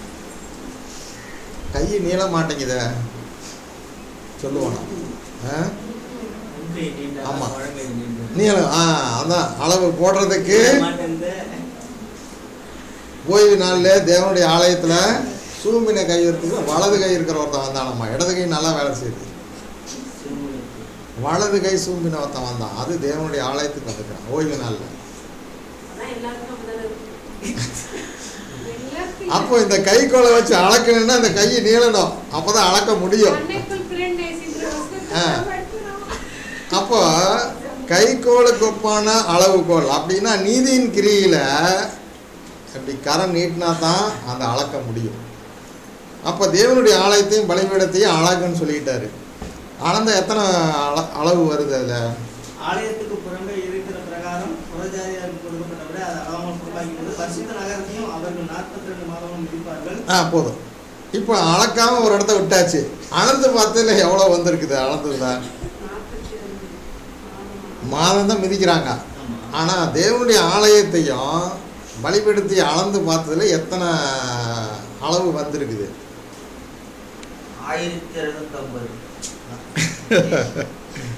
கை நீள மாட்டேங்குதே சொல்லுவோம் ஆ முன்கை நீண்டா, ஆமா. முழங்கை நீண்டா. நீளம் ஆ அதான் அளவு போடுறதுக்கு மாட்டேன்து. ஓய்வு நாளில் தேவனுடைய ஆலயத்தில் சூம்பின கை இருக்குது வலது கை இருக்கிற ஒருத்தன் வந்தானம்மா இடது கை நல்லா வேலை செய்யுது சிறுமுனைக்கு. வலது கை சூம்பின ஒருத்தன் வந்தான் அது தேவனுடைய ஆலயத்துக்கு வந்துக்கிறான் ஓய்வு நாளில் அதான் எல்லாருக்கும் அப்படிதானே இருக்கு. எல்லாத்தையும் அப்போ இந்த கை கோலை வச்சு அளக்கணும்னா இந்த கை நீளணும் அப்போ தான் அளக்க முடியும் அன்னைக்குள் பிறன் நேசிக்கிற வஸ்துக்கு ஆ. நாம் எடுக்கிறோம். அப்போ கைகோளுக்கு ஒப்பான அளவுகோல் அப்படின்னா நீதியின் கிரியில அப்படி கரம் நீட்டினா தான் அந்த அளக்க முடியும் அப்போ தேவனுடைய ஆலயத்தையும் பலிபீடத்தையும் அழகுன்னு சொல்லிட்டாரு அளந்த எத்தனை அள அளவு வருது அதில் ஆலயத்துக்கு புறம்பே இருக்கிற பிரகாரம் புறஜாதியாருக்கு கொடுக்கப்பட்டவரை அதை அளவாமல் புறம்பாக்கி பரிசுத்த நகரத்தையும் அவர்கள் நாற்பத்தி ரெண்டு மாதமும் மிதிப்பார்கள் ஆ போதும் இப்போ அளக்காம ஒரு இடத்த விட்டாச்சு அளந்து பார்த்ததுல எவ்வளோ வந்திருக்குது அளந்ததுல நாற்பத்தி ரெண்டு ஆமா. மாதம் தான் மிதிக்கிறாங்க ஆமா. ஆனால் தேவனுடைய ஆலயத்தையும் பலிபீடத்தை அளந்து பார்த்ததுல எத்தனை அளவு வந்திருக்குது ஆயிரத்தி எழுநூத்தி ஐம்பது ஆயிரம்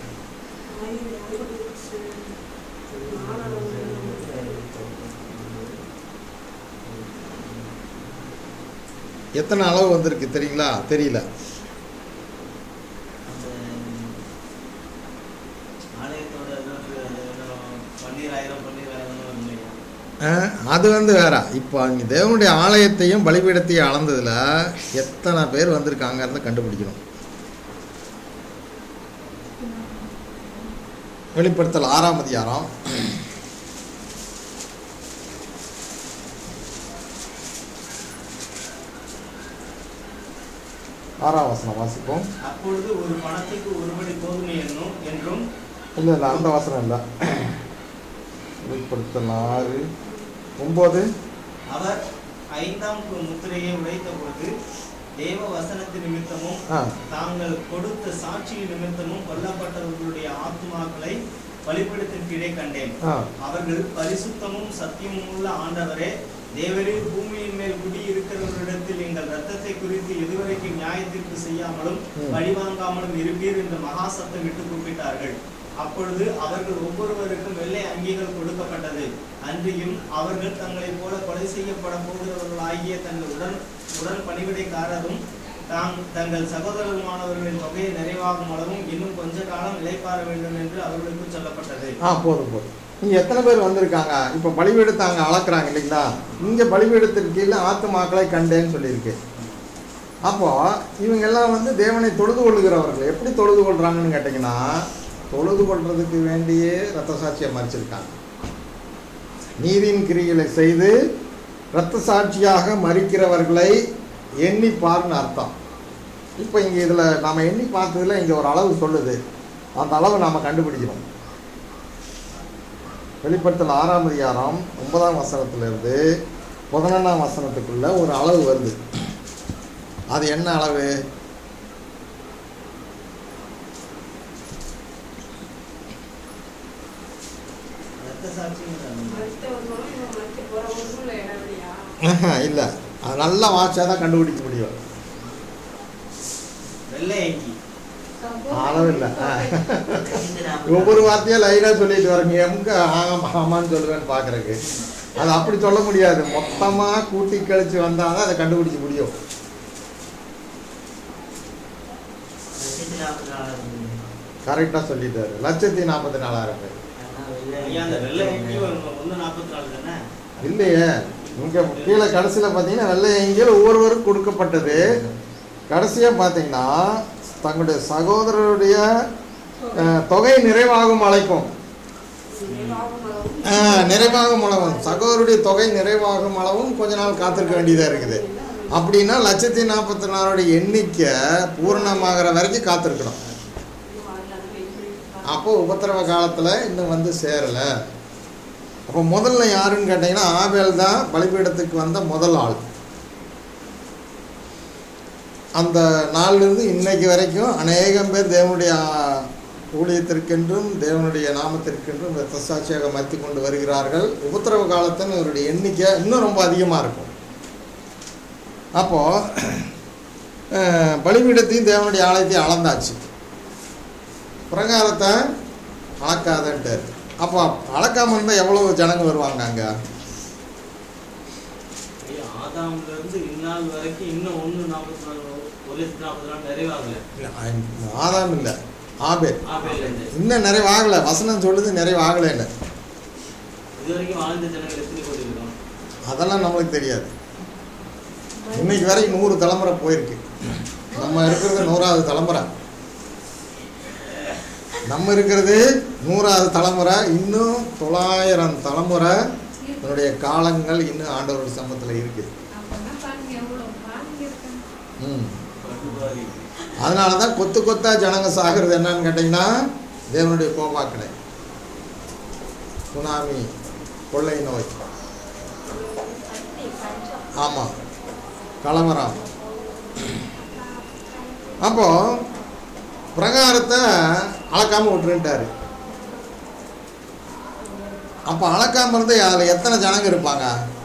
அறுபது நாலாயிரம் எத்தனை அளவு வந்திருக்கு தெரியுங்களா தெரியல அந்த ஆலயத்தோட இது வந்து இன்னும் பன்னீராயிரம் பன்னீராயிரம் வரும் இல்லையா ஆ, அது வந்து வேற இப்போ அங்கே தேவனுடைய ஆலயத்தையும் பலிபீடத்தையும் அளந்ததுல எத்தனை பேர் வந்திருக்காங்கிறத கண்டுபிடிக்கணும் வெளிப்படுத்தல் ஆறாம் அதிகாரம் ஆறாம் வசனம் வாசிப்போம் அப்பொழுது ஒரு பணத்துக்கு ஒருபடி கோதுமை என்னும் என்றும் இல்லை இல்லை அந்த வசனம் இல்லை வெளிப்படுத்தல் ஆறு ஒம்பது அவர் ஐந்தாம் கு- முத்திரையை உடைத்த பொழுது தேவ வசனத்து நிமித்தமும் ஆ தாங்கள் கொடுத்த சாட்சியின் நிமித்தமும் கொல்லப்பட்டவர்களுடைய ஆத்மாக்களை பலிபீடத்தின் கீழே கண்டேன் ஆ அவர்கள் பரிசுத்தமும் சத்தியமும் உள்ள ஆண்டவரே தேவரீர் பூமியின் மேல் குடியிருக்கிறவர்களிடத்தில் எங்கள் ரத்தத்தை குறித்து இதுவரைக்கும் நியாயத்தீர்ப்பு செய்யாமலும் ம். பழிவாங்காமலும் இருப்பீர் என்று மகா சத்தமிட்டு கூப்பிட்டார்கள் அப்பொழுது அவர்கள் ஒவ்வொருவருக்கும் வெள்ளை அங்கிகள் கொடுக்கப்பட்டது அன்றியும் அவர்கள் தங்களைப் போல கொலை செய்யப்பட போகிறவர்களாகிய தங்கள் உடன் உடன் பணிவிடைக்காரரும் தாம் தங்கள் சகோதரருமானவர்களின் தொகையை நிறைவாகும் அளவும் இன்னும் கொஞ்ச காலம் இளைப்பாற வேண்டும் என்று அவர்களுக்கு சொல்லப்பட்டது ஆ போதும் போதும் இங்கே எத்தனை பேர் வந்திருக்காங்க இப்போ பலிபீடத்தை அங்கே அளக்குறாங்க இல்லைங்களா இங்கே பலிபீடத்திற்கு கீழே ஆத்துமாக்களை கண்டேன்னு சொல்லியிருக்கு அப்போ இவங்க எல்லாம் வந்து தேவனை தொழுது கொள்ளுகிறவர்கள் எப்படி தொழுது கொள்றாங்கன்னு கேட்டிங்கன்னா தொழுது கொள்றதுக்கு வேண்டியே ரத்த சாட்சியை மறிச்சிருக்காங்க நீதியின் கிரிகளை செய்து இரத்த சாட்சியாக மறிக்கிறவர்களை எண்ணி பாருன்னு அர்த்தம் இப்போ இங்கே இதில் நாம் எண்ணி பார்த்ததுல இங்கே ஒரு அளவு சொல்லுது அந்த அளவை நாம் கண்டுபிடிக்கணும் வெளிப்படுத்தல் ஆறாம் அதிகாரம் ஒன்பதாம் வசனத்திலிருந்து பதினொன்றாம் வசனத்துக்குள்ள ஒரு அளவு வருது அது என்ன அளவு ரத்த சாட்சிங்கிறாங்க மருத்துவர்களும் இவன் மருத்துவ போறவங்களுக்கும் உள்ள இடைவெளியா இல்லை அது நல்லா வாட்சா தான் கண்டுபிடிக்க முடியும் வெள்ளை அங்கி அளவு இல்லை ஆ. ஐந்து நாற்பது ஒவ்வொரு வார்த்தையும் லைனாக சொல்லிட்டு வரீங்க எங்க ஆமாம் ஆமான்னு சொல்லுவேன்னு பார்க்குறக்கு அது அப்படி சொல்ல முடியாது மொத்தமாக கூட்டி கழிச்சு வந்தால் தான் அதை கண்டுபிடிக்க முடியும் லட்சத்தி நாற்பத்தி நாலாயிரம் கரெக்டாக சொல்லிட்டாரு லட்சத்தி நாற்பத்தி நாலாயிரம் பேர் ஐயா அந்த வெள்ளை அங்கி ஒன்று நாற்பத்தி நாலு தானே இல்லையே இங்கே கீழே கடைசியில் பார்த்தீங்கன்னா வெள்ளை எங்கேயும் ஒவ்வொருவருக்கும் கொடுக்கப்பட்டது கடைசியாக பார்த்தீங்கன்னா தங்களுடைய சகோதரருடைய அஹ், தொகை நிறைவாகும் அழைக்கும் நிறைவாகும் அளவும் அஹ், நிறைவாகும் அளவும் சகோதரருடைய தொகை நிறைவாகும் அளவும் கொஞ்ச நாள் காத்திருக்க வேண்டியதாக இருக்குது அப்படின்னா லட்சத்தி நாற்பத்தி நாலுடைய எண்ணிக்கை பூரணமாகிற வரைக்கும் காத்திருக்கணும் இன்னும் வரல, அதை wait பண்ணிட்டு இருக்காங்க. அப்போ உபத்திரவ காலத்தில் இன்னும் வந்து சேரலை அப்போ முதல்ல யாருன்னு கேட்டிங்கன்னா ஆபேல் தான் பலிபீடத்துக்கு வந்த முதல் ஆள் அந்த நாளிலிருந்து இன்னைக்கு வரைக்கும் அநேகம் பேர் தேவனுடைய ஆ, ஊழியத்திற்கென்றும் தேவனுடைய நாமத்திற்கென்றும் இரத்த சாட்சியாக மறுத்து கொண்டு வருகிறார்கள் உபத்திரவ காலத்தில் இவருடைய எண்ணிக்கை இன்னும் ரொம்ப அதிகமாக இருக்கும் அப்போது பலிபீடத்தையும் தேவனுடைய ஆலயத்தையும் அளந்தாச்சு பிரகாரத்தை அளக்காதன்ட்டார் அப்போ அளக்காம இருந்தால் எவ்வளோ ஜனங்க வருவாங்க அங்கே ஐயா, ஆதாம்ல இருந்து இந்நாள் வரைக்கும் இன்னும் ஒண்ணு நாற்பத்தி நாலு ஒரு லட்சத்தி நாற்பத்தி நாலு நிறைவாகல ஆதாம் இல்லை ஆபே ஆபேல்ல இருந்து இன்னும் நிறைவாகலை வசனம் சொல்லுது நிறைவாகலைன்னு இது வரைக்கும் வாழ்ந்த ஜனங்கள் எத்தனை கோடி இருக்கும் அதெல்லாம் நம்மளுக்கு தெரியாது இன்னைக்கு வரை நூறு தலைமுறை போயிருக்கு நம்ம இருக்கிறது நூறாவது தலைமுறை நம்ம இருக்கிறது நூறாவது தலைமுறை இன்னும் தொள்ளாயிரம் தலைமுறை என்னுடைய காலங்கள் இன்னும் ஆண்டவருடைய சமத்தில் இருக்குது அப்பன்னா பாருங்க எவ்வளவு பாருங்க இருக்காங்க ம் படுபாவி. அதனால தான் கொத்து கொத்தா ஜனங்க சாகிறது என்னன்னு கேட்டிங்கன்னா தேவனுடைய கோபாக்கடை சுனாமி கொள்ளை நோய் ஆமாம் கலவரம் அப்போ பிரகாரத்தை அளக்காம விட்டுருன்ட்டாரு அப்போ அளக்காம இருந்து அதில் எத்தனை ஜனங்க இருப்பாங்க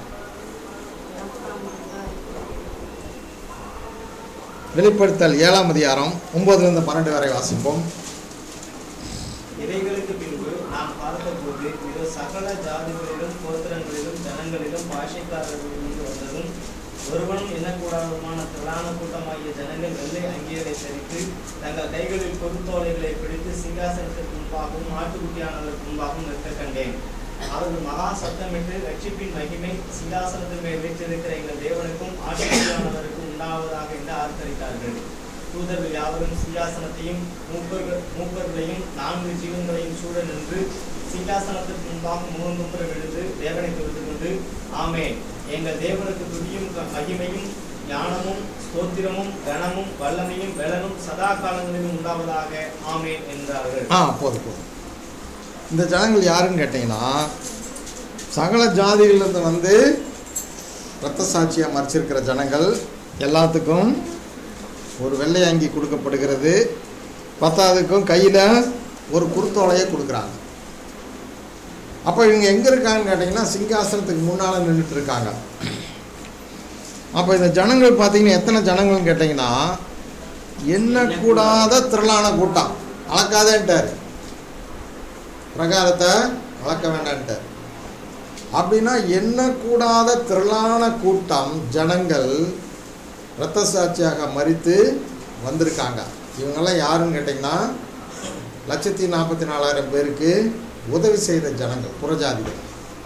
வெளிப்படுத்தல் ஏழாம் அதிகாரம் ஒன்பதுலேருந்து பன்னெண்டு வரை வாசிப்போம் இவைகளுக்கு பின்பு நாம் பார்த்தபோது இதோ சகல ஜாதிகளிலும் கோத்திரங்களிலும் ஜனங்களிலும் பாஷைக்காரர்களிலிருந்து வந்ததும் ஒருவனும் எண்ணக்கூடாதமான திரளான கூட்டமாகிய ஜனங்கள் வெள்ளை அங்கியரை தரித்து தங்கள் கைகளில் பொருத்தோலைகளை பிடித்து சிங்காசனத்திற்கு முன்பாகவும் ஆட்டுக்குட்டியானவருக்கு முன்பாகவும் நிற்க கண்டேன் அவர்கள் மகா சத்தமிட்டு ரட்சிப்பின் மகிமை சிங்காசனத்தின் மேல் வீற்றிருக்கிற எங்கள் தேவனுக்கும் ஆட்டுக்குட்டியானவருக்கும் உண்டாவதாக என்று ஆர்ப்பரித்தார்கள் தூதர்கள் யாவரும் சிங்காசனத்தையும் மூப்பர்கள் மூப்பர்களையும் நான்கு ஜீவன்களையும் சூழ நின்று சிங்காசனத்திற்கு முன்பாக முகங்குப்புற விழுந்து தேவனை தொழுது கொண்டு ஆமே எங்கள் தேவனுக்கு துதியும் க- மகிமையும் ஞானமும் ஸ்தோத்திரமும் கனமும் வல்லமையும் பலனும் சதா காலங்களிலும் உண்டாவதாக ஆமேன் என்றார்கள் ஆ போதும் போதும் இந்த ஜனங்கள் யாருன்னு கேட்டிங்கன்னா சகல ஜாதிகளிலிருந்து வந்து இரத்த சாட்சியாக மறைச்சிருக்கிற ஜனங்கள் எல்லாத்துக்கும் ஒரு வெள்ளை அங்கி கொடுக்கப்படுகிறது பத்தாவதுக்கும் கையில் ஒரு குருத்தோலையை கொடுக்குறாங்க அப்போ இவங்க எங்கே இருக்காங்கன்னு கேட்டிங்கன்னா சிங்காசனத்துக்கு முன்னால் நின்றுட்டு இருக்காங்க அப்போ இந்த ஜனங்கள் பார்த்தீங்கன்னா எத்தனை ஜனங்கள்னு கேட்டிங்கன்னா எண்ணக்கூடாத திரளான கூட்டம் அளக்காதேன்ட்டார் பிரகாரத்தை அளக்க வேண்டான்ட்டார் அப்படின்னா எண்ணக்கூடாத திரளான கூட்டம் ஜனங்கள் இரத்த சாட்சியாக மறித்து வந்திருக்காங்க இவங்கெல்லாம் யாருன்னு கேட்டிங்கன்னா லட்சத்தி நாற்பத்தி நாலாயிரம் பேருக்கு உதவி செய்த ஜனங்கள் புறஜாதிகள்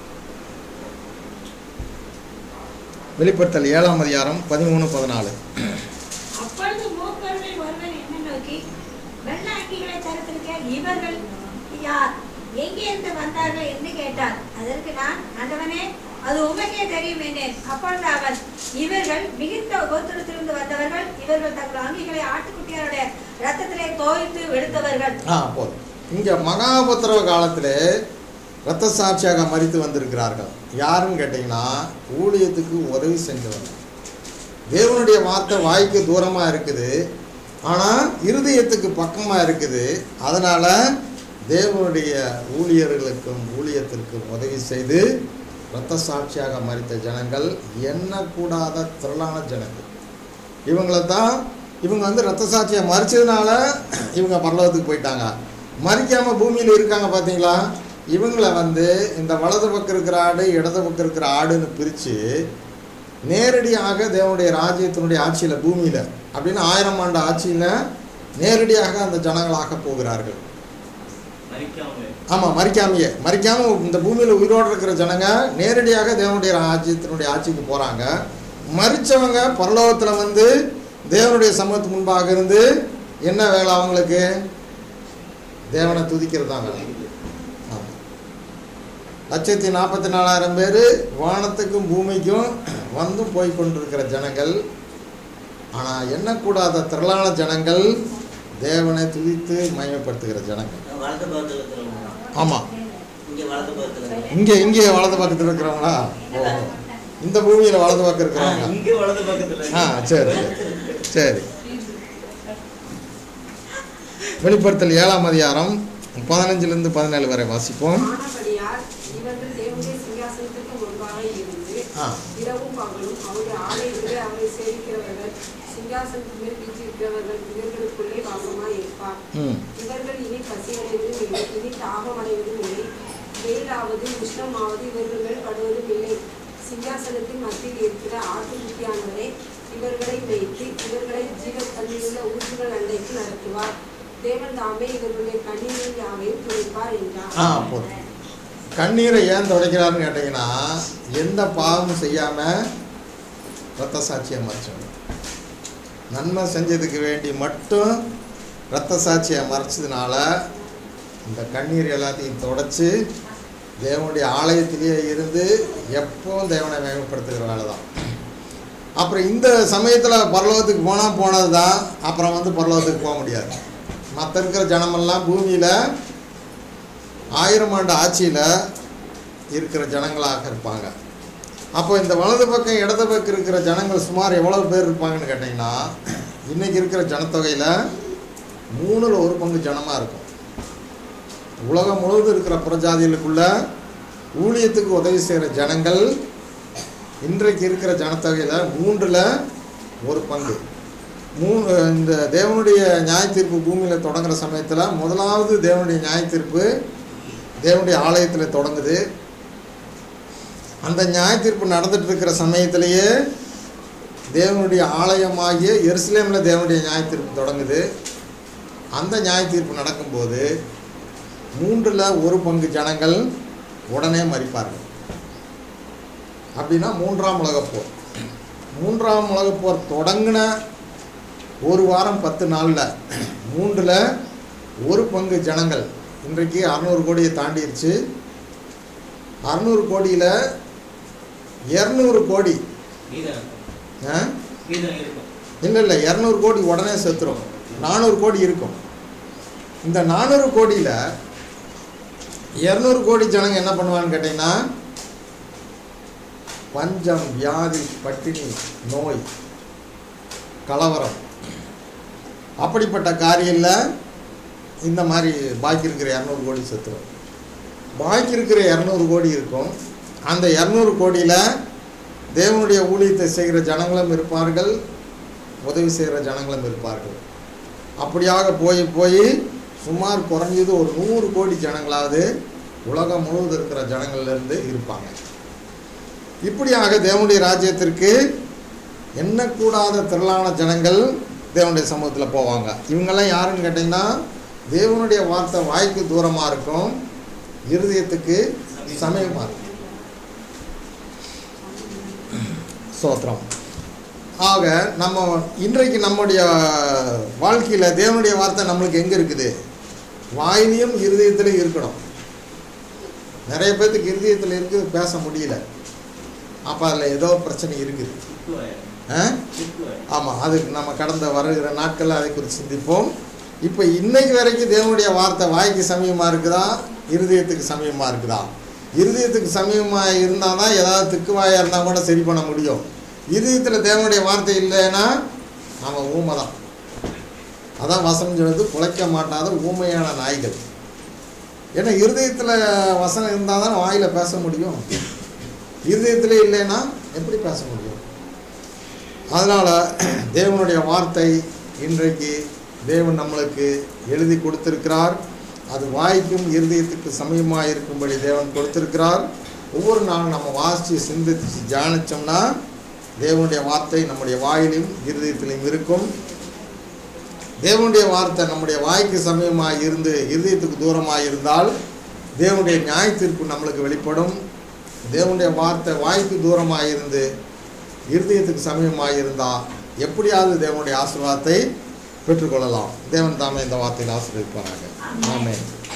வெளிப்படுத்தல் ஏழாம் அதிகாரம் பதிமூணு பதினாலு அப்பொழுது மூப்பர்களில் ஒருவன் என்ன நோக்கி வெள்ள அங்கிகளை தரத்திருக்க இவர்கள் யார் எங்கே இருந்து வந்தார்கள் என்று கேட்டார் அதற்கு நான் ஆண்டவனே அது உமக்கே தெரியும் என்றேன் அப்பொழுது அவர் இவர்கள் மிகுந்த கோத்திரத்திலிருந்து வந்தவர்கள் இவர்கள் தங்கள் அங்கிகளை ஆட்டுக்குட்டியாருடைய ரத்தத்திலே தோய்த்து வெளுத்தவர்கள் ஆ போதும் இங்கே மகாபத்திரவ காலத்தில் இரத்த சாட்சியாக மறித்து வந்திருக்கிறார்கள் யாருன்னு கேட்டிங்கன்னா ஊழியத்துக்கு உதவி செஞ்சவங்க தேவனுடைய வார்த்தை வாய்க்கு தூரமாக இருக்குது ஆனால் இருதயத்துக்கு பக்கமாக இருக்குது அதனால் தேவனுடைய ஊழியர்களுக்கும் ஊழியத்திற்கும் உதவி செய்து இரத்த சாட்சியாக மறித்த ஜனங்கள் எண்ணக்கூடாத திரளான ஜனங்கள் இவங்கள தான் இவங்க வந்து ரத்த சாட்சியை மறிச்சதுனால இவங்க பரலோகத்துக்கு போயிட்டாங்க மறிக்காமல் பூமியில் இருக்காங்க பார்த்தீங்களா இவங்கள வந்து இந்த வலது பக்கம் இருக்கிற ஆடு இடது பக்கம் இருக்கிற ஆடுன்னு பிரித்து நேரடியாக தேவனுடைய ராஜ்யத்தினுடைய ஆட்சியில் பூமியில் அப்படின்னு ஆயிரம் ஆண்டு ஆட்சியில் நேரடியாக அந்த ஜனங்களாக போகிறார்கள் மறிக்காமலே ஆமாம் மறிக்காமையே மறிக்காமல் இந்த பூமியில் உயிரோடு இருக்கிற ஜனங்க நேரடியாக தேவனுடைய ராஜ்யத்தினுடைய ஆட்சிக்கு போகிறாங்க மறிச்சவங்க பரலோகத்தில் வந்து தேவனுடைய சமூகத்து முன்பாக இருந்து என்ன வேலை அவங்களுக்கு தேவனை துதிக்கிறது தான் வேலை ஆமாம் லட்சத்தி நாற்பத்தி நாலாயிரம் பேர் வானத்துக்கும் பூமிக்கும் வந்தும் போய் கொண்டிருக்கிற ஜனங்கள் ஆனால் எண்ணக்கூடாத திரளான ஜனங்கள் தேவனை துதித்து மயமைப்படுத்துகிற ஜனங்கள் வலது பக்கத்தில் இருக்கிறவங்க ஆமாம் இங்க வலது பக்கத்தில் இருக்கிறவங்க. இங்கே இங்கே வலது பக்கத்தில் இருக்கிறவங்களா ஓ இந்த பூமியில் வலது பக்கம் ஆ, இருக்கிறவங்க இங்க வலது பக்கத்துல ஆ சரி சரி வெளிப்படுத்தல் ஏழாம் அதிகாரம் பதினஞ்சிலிருந்து பதினேழு வரை வாசிப்போம் ஆனபடியால் இவர்கள் தேவனுடைய சிங்காசனத்துக்கு முன்பாக இருந்து ஆ இரவும் பகலும் அவருடைய ஆலயத்திலே அவரை சேவிக்கிறவர்கள் சிங்காசனத்தின் மேல் வீற்றிருக்கிறவர்கள் இவர்களுக்குள்ளே வாசமாய் இருப்பார் ம் இவர்கள் இனி பசியடைவதும் இல்லை இனி தாகம் அடைவதும் இல்லை வெயிலாவது உஷ்ணமாவது இவர்கள் மேல் படுவதும் இல்லை சிங்காசனத்தின் மத்தியில் இருக்கிற ஆட்டுக்குட்டியானவரே இவர்களை வைத்து இவர்களை ஜீவ தண்ணியுள்ள ஊற்றுகள் அண்டைக்கு நடத்துவார் தேவன் தாமே இவர்களுடைய கண்ணீரில் யாவையும் துடைப்பார் என்றார் ஆ போதும் கண்ணீரை ஏன் துடைக்கிறாருன்னு கேட்டிங்கன்னா எந்த பாவமும் செய்யாமல் ரத்த சாட்சியை மறைச்சவங்க நன்மை செஞ்சதுக்கு வேண்டி மட்டும் ரத்த சாட்சியை மறைச்சதுனால இந்த கண்ணீர் எல்லாத்தையும் தொடச்சி தேவனுடைய ஆலயத்திலேயே இருந்து எப்பவும் தேவனை மேம்படுத்துகிற வேலை தான் அப்புறம் இந்த சமயத்தில் பரலோகத்துக்கு போனால் போனது தான் அப்புறம் வந்து பரலோகத்துக்கு போக முடியாது மற்ற இருக்கிற ஜனமெல்லாம் பூமியில் ஆயிரம் ஆண்டு ஆட்சியில் இருக்கிற ஜனங்களாக இருப்பாங்க அப்போ இந்த வலது பக்கம் இடது பக்கம் இருக்கிற ஜனங்கள் சுமார் எவ்வளவு பேர் இருப்பாங்கன்னு கேட்டிங்கன்னா இன்றைக்கி இருக்கிற ஜனத்தொகையில் மூணில் ஒரு பங்கு ஜனமாக இருக்கும் உலகம் முழுவதும் இருக்கிற புறஜாதிகளுக்குள்ள ஊழியத்துக்கு உதவி செய்கிற ஜனங்கள் இன்றைக்கு இருக்கிற ஜனத்தொகையில் மூன்றில் ஒரு பங்கு மூணு இந்த தேவனுடைய நியாய தீர்ப்பு பூமியில் தொடங்குற சமயத்தில் முதலாவது தேவனுடைய நியாய தீர்ப்பு தேவனுடைய ஆலயத்தில் தொடங்குது அந்த நியாய தீர்ப்பு நடந்துட்டு இருக்கிற சமயத்திலேயே தேவனுடைய ஆலயமாகிய எருசலேமில் தேவனுடைய நியாய தீர்ப்பு தொடங்குது அந்த நியாய தீர்ப்பு நடக்கும்போது மூன்றில் ஒரு பங்கு ஜனங்கள் உடனே மறிப்பார்கள் அப்படின்னா மூன்றாம் உலகப் போர் மூன்றாம் உலகப் போர் தொடங்கின ஒரு வாரம் பத்து நாளில் மூன்றில் ஒரு பங்கு ஜனங்கள் இன்றைக்கு அறநூறு கோடியை தாண்டிடுச்சு அறநூறு கோடியில் இரநூறு கோடி மீதம் ஆ? மீதம் இருக்கும் இல்லை இல்லை இரநூறு கோடி உடனே செத்துரும் நானூறு கோடி இருக்கும் இந்த நானூறு கோடியில் இரநூறு கோடி ஜனங்க என்ன பண்ணுவான்னு கேட்டிங்கன்னா பஞ்சம் வியாதி பட்டினி நோய் கலவரம் அப்படிப்பட்ட காரியத்தில் இந்த மாதிரி பாக்கி இருக்கிற இரநூறு கோடி செத்துரும் பாக்கி இருக்கிற இரநூறு கோடி இருக்கும் அந்த இரநூறு கோடியில் தேவனுடைய ஊழியத்தை செய்கிற ஜனங்களும் இருப்பார்கள் உதவி செய்கிற ஜனங்களும் இருப்பார்கள் அப்படியாக போய் போய் சுமார் குறைஞ்சது ஒரு நூறு கோடி ஜனங்களாவது உலகம் முழுவதும் இருக்கிற ஜனங்கள்லேருந்து இருப்பாங்க இப்படியாக தேவனுடைய ராஜ்யத்திற்கு எண்ணக்கூடாத திரளான ஜனங்கள் தேவனுடைய சமூகத்தில் போவாங்க இவங்கெல்லாம் யாருன்னு கேட்டிங்கன்னா தேவனுடைய வார்த்தை வாய்க்கு தூரமாக இருக்கும் இருதயத்துக்கு சமயமாக இருக்கும் ஸ்தோத்திரம் ஆக நம்ம இன்றைக்கு நம்முடைய வாழ்க்கையில் தேவனுடைய வார்த்தை நம்மளுக்கு எங்கே இருக்குது வாயிலையும் இருதயத்திலையும் இருக்கணும் நிறைய பேர்த்துக்கு இருதயத்தில் இருக்குது பேச முடியல அப்போ அதில் ஏதோ பிரச்சனை இருக்குது சிக்குவாயிடும். ஆ சிக்குவாயிடும். ஆமாம் அதுக்கு நம்ம கடந்த வருகிற நாட்களில் அதை குறித்து சிந்திப்போம் இப்போ இன்னைக்கு வரைக்கும் தேவனுடைய வார்த்தை வாய்க்கு சமயமாக இருக்குதா இருதயத்துக்கு சமயமாக இருக்குதா இருதயத்துக்கு சமயமாக இருந்தால் தான் ஏதாவது திக்குவாயாக இருந்தால் கூட சரி பண்ண முடியும் இருதயத்தில் தேவனுடைய வார்த்தை இல்லைன்னா அவன் ஊமை தான் அதான் வசனம் சொல்லுது குலைக்க மாட்டாத ஊமையான நாய்கள் ஏன்னா இருதயத்தில் வசனம் இருந்தால் தான் வாயில் பேச முடியும் இருதயத்திலே இல்லைன்னா எப்படி பேச முடியும் அதனால் தேவனுடைய வார்த்தை இன்றைக்கு தேவன் நம்மளுக்கு எழுதி கொடுத்திருக்கிறார் அது வாய்க்கும் இருதயத்துக்கு சமயமாக இருக்கும்படி தேவன் கொடுத்திருக்கிறார் ஒவ்வொரு நாளும் நம்ம வாசித்து சிந்தித்து தியானிச்சோம்னா தேவனுடைய வார்த்தை நம்முடைய வாயிலும் இருதயத்திலும் இருக்கும் தேவனுடைய வார்த்தை நம்முடைய வாய்க்கு சமயமாக இருந்து இருதயத்துக்கு தூரமாக இருந்தால் தேவனுடைய நியாய தீர்ப்பு நம்மளுக்கு வெளிப்படும் தேவனுடைய வார்த்தை வாய்க்கு தூரமாக இருந்து இருதயத்துக்கு சமயமாக இருந்தால் எப்படியாவது தேவனுடைய ஆசீர்வாதத்தை பெற்றுக்கொள்ளலாம் தேவன் தாமே இந்த வார்த்தையில் ஆசீர்வதிப்பாராங்க ஆமென்